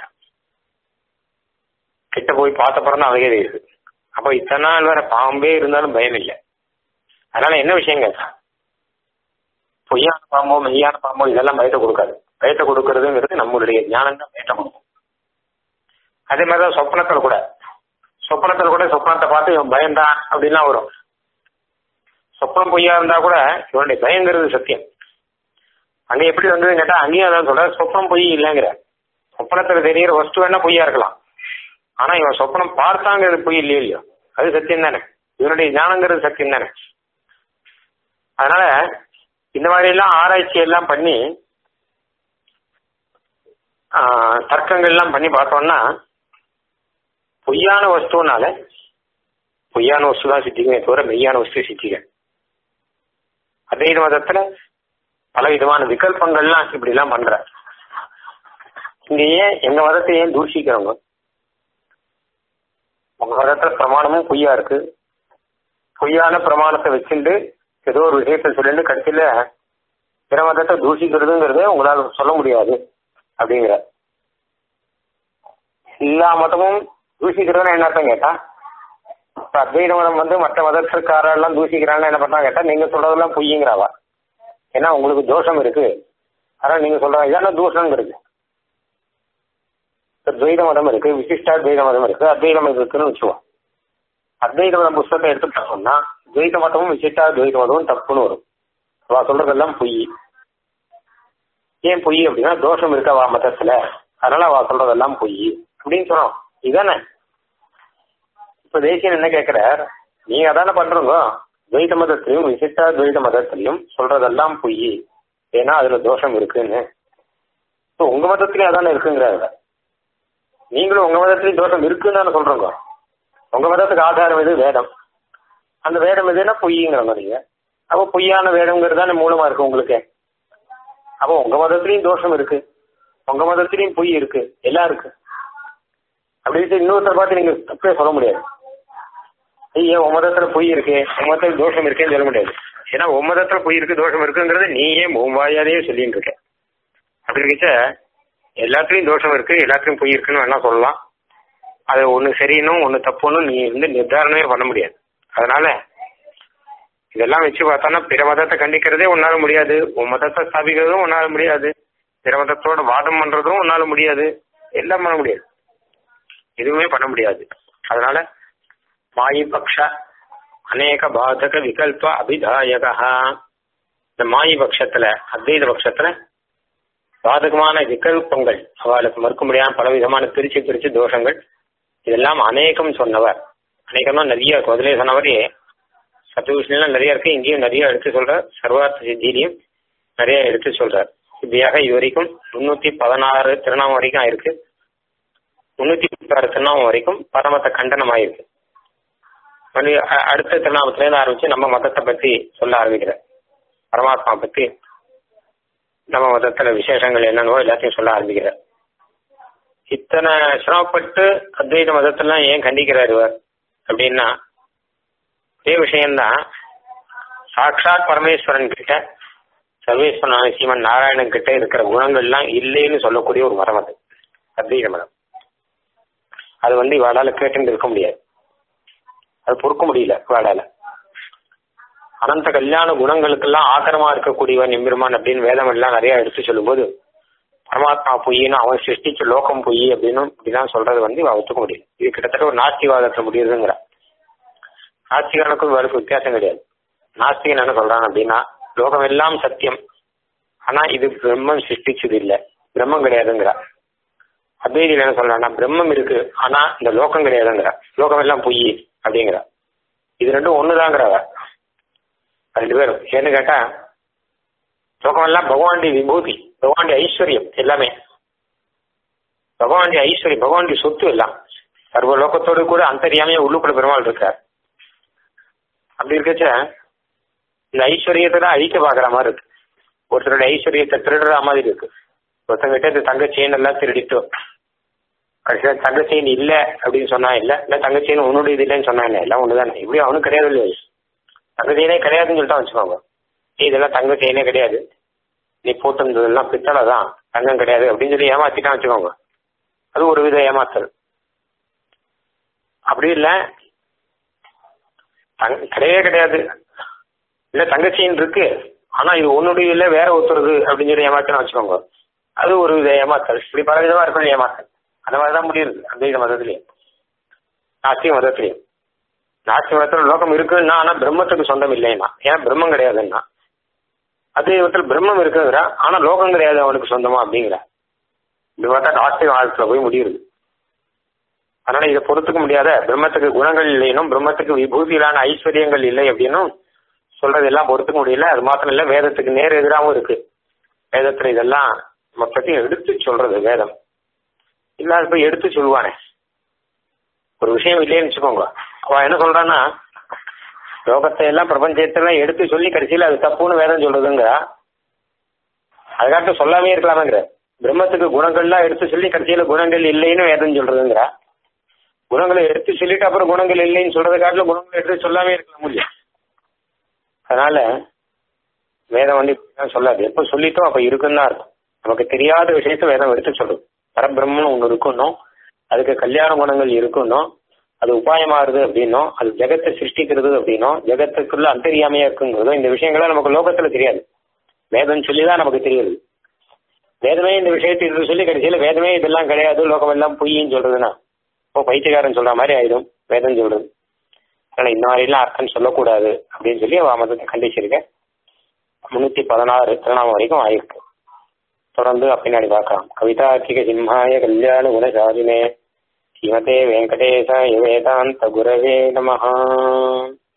கிட்ட போய் பார்த்த பிறகு தான் அவகே தெரியுது அப்போ இத்தனை நாள் வேற பாம்பே இருந்தாலும் பயம் இல்லை அதனால என்ன விஷயம் கேட்டா பொய்யான பாம்போ மெய்யான பாம்போ இதெல்லாம் பயத்தை கொடுக்காது பயத்தை கொடுக்கறதுங்கிறது நம்மளுடைய ஞானம் தான் பயத்தை கொடுக்கும் அதே மாதிரிதான் சொப்னத்தில் கூட சொப்னத்தில் கூட சொப்னத்தை பார்த்து இவன் பயந்தான் அப்படின்லாம் வரும் சொப்னம் பொய்யா இருந்தா கூட இவனுடைய பயங்கிறது சத்தியம் அங்க எப்படி வந்ததுன்னு கேட்டா அங்கேயும் அதான் சொல்ற சொப்னம் பொய் இல்லைங்கிற சொப்னத்துல தெரியிற வஸ்து வேணா பொய்யா இருக்கலாம் ஆனா இவன் சொப்னம் பார்த்தாங்கிறது பொய் இல்லையோ இல்லையோ அது சத்தியம் தானே இவனுடைய ஞானங்கிறது சத்தியம் தானே அதனால இந்த மாதிரி எல்லாம் ஆராய்ச்சி எல்லாம் பண்ணி ஆஹ், தர்க்கங்கள் எல்லாம் பண்ணி பார்த்தோம்னா பொய்யான வஸ்துனால பொய்யான வஸ்து தான் சித்திக்குமே தவிர மெய்யான வஸ்து சித்திக்க அத்வைத மதத்துல பல விதமான விகல்பங்கள்லாம் இப்படி எல்லாம் பண்ற இங்க ஏன் எங்க மதத்தை ஏன் தூஷிக்கிறவங்க உங்க மதத்துல பிரமாணமும் பொய்யா இருக்கு பொய்யான பிரமாணத்தை வச்சுட்டு ஏதோ ஒரு விஷயத்தை சொல்லிட்டு கடைசியில பிற மதத்தை தூஷிக்கிறதுங்கிறத உங்களால சொல்ல முடியாது அப்படிங்கிற எல்லா மதமும் தூஷிக்கிறதுன்னு என்ன அர்த்தம் கேட்டா இப்ப அத்வைத மதம் வந்து மற்ற மதத்திற்காரெல்லாம் தூஷிக்கிறான்னு என்ன பண்ணா கேட்டா நீங்க சொல்றதெல்லாம் பொய்யுங்கிறாவா ஏன்னா உங்களுக்கு தோஷம் இருக்கு அதனால நீங்க சொல்ற இதெல்லாம் தோஷம் இருக்கு இப்ப துவைத மதம் இருக்கு விசிஷ்டா துவைத மதம் இருக்கு அத்வைத மதம் இருக்குன்னு வச்சுவோம் அத்வைத மதம் புஸ்தகத்தை எடுத்து பார்த்தோம்னா துவைத மதமும் விசிட்டா துவைத மதமும் தப்புன்னு வரும் அவ சொல்றதெல்லாம் பொய் ஏன் பொய் அப்படின்னா தோஷம் இருக்கு அவ மதத்துல அதனால அவ சொல்றதெல்லாம் பொய் அப்படின்னு சொன்னோம் இதானே இப்ப தேசியன் என்ன கேட்கிறார் நீங்க அதானே பண்றீங்க துவைத மதத்திலையும் விசிட்டா துவைத மதத்திலையும் சொல்றதெல்லாம் பொய் ஏன்னா அதுல தோஷம் இருக்குன்னு இப்போ உங்க மதத்திலயும் அதானே இருக்குங்கிறாங்க நீங்களும் உங்க மதத்திலயும் தோஷம் இருக்குன்னு தானே சொல்றீங்க உங்க மதத்துக்கு ஆதாரம் எது வேதம் அந்த வேதம் எதுன்னா பொய்ங்கிற மாதிரிங்க அப்போ பொய்யான வேதம்ங்கிறது தானே மூலமா இருக்கு உங்களுக்கு அப்போ உங்க மதத்திலையும் தோஷம் இருக்கு உங்க மதத்திலையும் பொய் இருக்கு எல்லாம் இருக்கு அப்படின்னு இன்னொருத்தர் பார்த்து நீங்க தப்பே சொல்ல முடியாது ஐயோ உன் மதத்துல பொய் இருக்கு உன் மதத்துல தோஷம் இருக்கேன்னு சொல்ல முடியாது ஏன்னா உன் மதத்துல பொய் இருக்கு தோஷம் இருக்குங்கிறத நீயே உன் வாயாலேயே சொல்லிட்டு இருக்க அப்படி இருக்கச்ச எல்லாத்துலயும் தோஷம் இருக்கு எல்லாத்துலயும் பொய் இருக்குன்னு வேணா சொல்லலாம் அது ஒண்ணு சரின்னும் ஒண்ணு தப்புன்னு நீ வந்து நிர்தாரணமே பண்ண முடியாது அதனால இதெல்லாம் வச்சு பார்த்தானா பிற மதத்தை கண்டிக்கிறதே உன்னால முடியாது உன் மதத்தை ஸ்தாபிக்கிறதும் உன்னால முடியாது பிற மதத்தோட வாதம் பண்றதும் உன்னால முடியாது எல்லாம் பண்ண முடியாது எதுவுமே பண்ண முடியாது அதனால மாயி பக்ஷ அநேக பாதக விகல்ப அபிதாயகா இந்த மாயி பட்சத்துல அத்வைத பட்சத்துல பாதகமான விகல்பங்கள் அவளுக்கு மறுக்க முடியாம பலவிதமான பிரிச்சு பிரிச்சு தோஷங்கள் இதெல்லாம் அநேகம் சொன்னவர் அநேகமா நிறைய இருக்கு முதலே சொன்னவரே சத்துவிஷ்ணுலாம் நிறைய இருக்கு இங்கேயும் நிறைய எடுத்து சொல்ற சர்வார்த்த சித்தியிலையும் நிறைய எடுத்து சொல்றார் இப்படியாக இது வரைக்கும் முன்னூத்தி பதினாறு திருநாமம் வரைக்கும் ஆயிருக்கு முன்னூத்தி முப்பத்தாறு திருநாமம் வரைக்கும் பரமத்த கண்டனம் ஆயிருக்கு மறுபடி அ- அடுத்த திருநாமத்துல இருந்து ஆரம்பிச்சு நம்ம மதத்தை பத்தி சொல்ல ஆரம்பிக்கிறார் பரமாத்மா பத்தி நம்ம மதத்துல விசேஷங்கள் என்னென்னவோ எல்லாத்தையும் சொல்ல ஆரம்பிக்கிறார் இத்தனை சிரமப்பட்டு அத்வைத மதத்தெல்லாம் ஏன் கண்டிக்கிறார் இவர் அப்படின்னா இதே விஷயம்தான் சாட்சாத் பரமேஸ்வரன் கிட்ட சர்வேஸ்வரனான சீமன் நாராயணன் கிட்ட இருக்கிற குணங்கள்லாம் இல்லைன்னு சொல்லக்கூடிய ஒரு மரம் அது அத்வைத மதம் அது வந்து இவாளால கேட்டுட்டு இருக்க முடியாது அது பொறுக்க முடியல இவாளால அனந்த கல்யாண குணங்களுக்கெல்லாம் ஆதரமா இருக்கக்கூடியவன் எம்பெருமான் அப்படின்னு வேதம் எல்லாம் நிறைய எடுத்து சொல்லும்போது பரமாத்மா பொய்ன்னு அவன் சிருஷ்டிச்ச லோகம் பொய் அப்படின்னு இப்படிதான் சொல்றது வந்து இவ ஒத்துக்க முடியும் இது கிட்டத்தட்ட ஒரு நாஸ்திவாதத்தை முடியுதுங்கிற நாஸ்திகனுக்கும் இவருக்கு வித்தியாசம் கிடையாது நாஸ்திகன் என்ன சொல்றான் அப்படின்னா லோகம் எல்லாம் சத்தியம் ஆனா இது பிரம்மம் சிருஷ்டிச்சது இல்ல பிரம்மம் கிடையாதுங்கிறா அத்வைதியில் என்ன சொல்றான்னா பிரம்மம் இருக்கு ஆனா இந்த லோகம் கிடையாதுங்கிறா லோகம் எல்லாம் பொய் அப்படிங்கிறா இது ரெண்டும் ஒண்ணுதாங்கிறவ ரெண்டு பேரும் ஏன்னு கேட்டா லோகம் எல்லாம் பகவானுடைய விபூதி பகவானுடைய ஐஸ்வர்யம் எல்லாமே பகவானுடைய ஐஸ்வர்யம் பகவானுடைய சொத்து எல்லாம் சர்வ லோகத்தோடு கூட அந்தரியாமையே உள்ளுக்குள்ள பெருமாள் இருக்கார் அப்படி இருக்கச்ச இந்த ஐஸ்வர்யத்தை தான் அழிக்க பாக்குற மாதிரி இருக்கு ஒருத்தருடைய ஐஸ்வர்யத்தை திருடுற மாதிரி இருக்கு ஒருத்தங்கிட்ட இந்த தங்க செயின் எல்லாம் திருடிட்டோம் கடைசியா தங்க செயின் இல்ல அப்படின்னு சொன்னா இல்ல இல்ல தங்க செயின் உன்னுடைய இது இல்லைன்னு சொன்னா என்ன எல்லாம் ஒண்ணுதானே இப்படி அவனும் கிடையாது இல்லையா தங்க செயினே கிடையாதுன்னு சொல்லிட்டு வச்சுக்கோங்க ஏய், இதெல்லாம் தங்க செயினே கிடையாது நீ போட்டிருந்ததெல்லாம் பித்தளை தான் தங்கம் கிடையாது அப்படின்னு சொல்லி ஏமாத்திட்டான் வச்சுக்கோங்க அது ஒரு வித ஏமாத்தல் அப்படி இல்ல தங்க கிடையவே கிடையாது இல்ல தங்கச்சியின் இருக்கு ஆனா இது உன்னுடைய இல்ல வேற ஒருத்தருது அப்படின்னு சொல்லி ஏமாத்தினா வச்சுக்கோங்க அது ஒரு வித ஏமாத்தல் இப்படி பல விதமா இருக்கிற ஏமாத்தல் அந்த மாதிரிதான் முடியுது அத்வைத மதத்திலையும் நாஸ்திக மதத்திலையும் நாஸ்திக மதத்துல லோகம் இருக்குன்னா ஆனா பிரம்மத்துக்கு சொந்தம் இல்லைன்னா ஏன்னா பிரம்மம் கிடையாதுன்னா அத்வைதத்தில் பிரம்மம் இருக்குங்கிறா ஆனா லோகம் கிடையாது அவனுக்கு சொந்தமா அப்படிங்கிறா இப்படி பார்த்தா நாஸ்திக வாழ்க்கையில போய் முடியுது அதனால இதை பொறுத்துக்க முடியாத பிரம்மத்துக்கு குணங்கள் இல்லைனும் பிரம்மத்துக்கு விபூதியிலான ஐஸ்வர்யங்கள் இல்லை அப்படின்னும் சொல்றதெல்லாம் பொறுத்துக்க முடியல அது மாத்திரம் இல்ல வேதத்துக்கு நேர் எதிராகவும் இருக்கு வேதத்துல இதெல்லாம் மொத்தத்தையும் எடுத்து சொல்றது வேதம் இல்லாத போய் எடுத்து சொல்லுவானே ஒரு விஷயம் இல்லைன்னு வச்சுக்கோங்க அவன் என்ன சொல்றான்னா லோகத்தை எல்லாம் பிரபஞ்சத்தை எல்லாம் எடுத்து சொல்லி கடைசியில் அது தப்புன்னு வேதம் சொல்றதுங்கிறா அதுக்காக சொல்லாமே இருக்கலாமேங்கிற பிரம்மத்துக்கு குணங்கள்லாம் எடுத்து சொல்லி கடைசியில குணங்கள் இல்லைன்னு வேதம் சொல்றதுங்கிறா குணங்களை எடுத்து சொல்லிட்டு அப்புறம் குணங்கள் இல்லைன்னு சொல்றதை காட்டிலும் குணங்களை எடுத்து சொல்லாமே இருக்கலாம் முடியும் அதனால வேதம் வந்து இப்படிதான் சொல்லாது எப்ப சொல்லிட்டோம் அப்ப இருக்குன்னு தான் இருக்கும் நமக்கு தெரியாத விஷயத்த வேதம் எடுத்து சொல்றது பரபிரம்மன் ஒண்ணு இருக்கணும் அதுக்கு கல்யாண குணங்கள் இருக்கணும் அது உபாயமாறுது அப்படின்னும் அது ஜெகத்தை சிருஷ்டிக்கிறது அப்படின்னும் ஜெகத்துக்குள்ள அந்தரியாமையா இருக்குங்கிறதும் இந்த விஷயங்கள்லாம் நமக்கு லோகத்துல தெரியாது வேதம் சொல்லிதான் நமக்கு தெரியுது வேதமே இந்த விஷயத்தை இது சொல்லி கடைசியில வேதமே இதெல்லாம் கிடையாது லோகம் எல்லாம் பொய்ன்னு சொல்றதுன்னா இப்போ பைத்தியக்காரன் சொல்ற மாதிரி ஆயிடும் வேதம் சொல்றது அதனால இந்த மாதிரிலாம் அர்த்தம் சொல்லக்கூடாது அப்படின்னு சொல்லி அவ மதத்தை கண்டிச்சிருக்கேன் முன்னூத்தி பதினாறு திருநாமம் வரைக்கும் ஆயிருக்கு தொடர்ந்து பின்னாடி பார்க்கலாம் கவிதார்த்திக சிம்ஹாய கல்யாண குணசாலினே ஸ்ரீமதே வெங்கடேசாய வேதாந்த குரவே நமஹா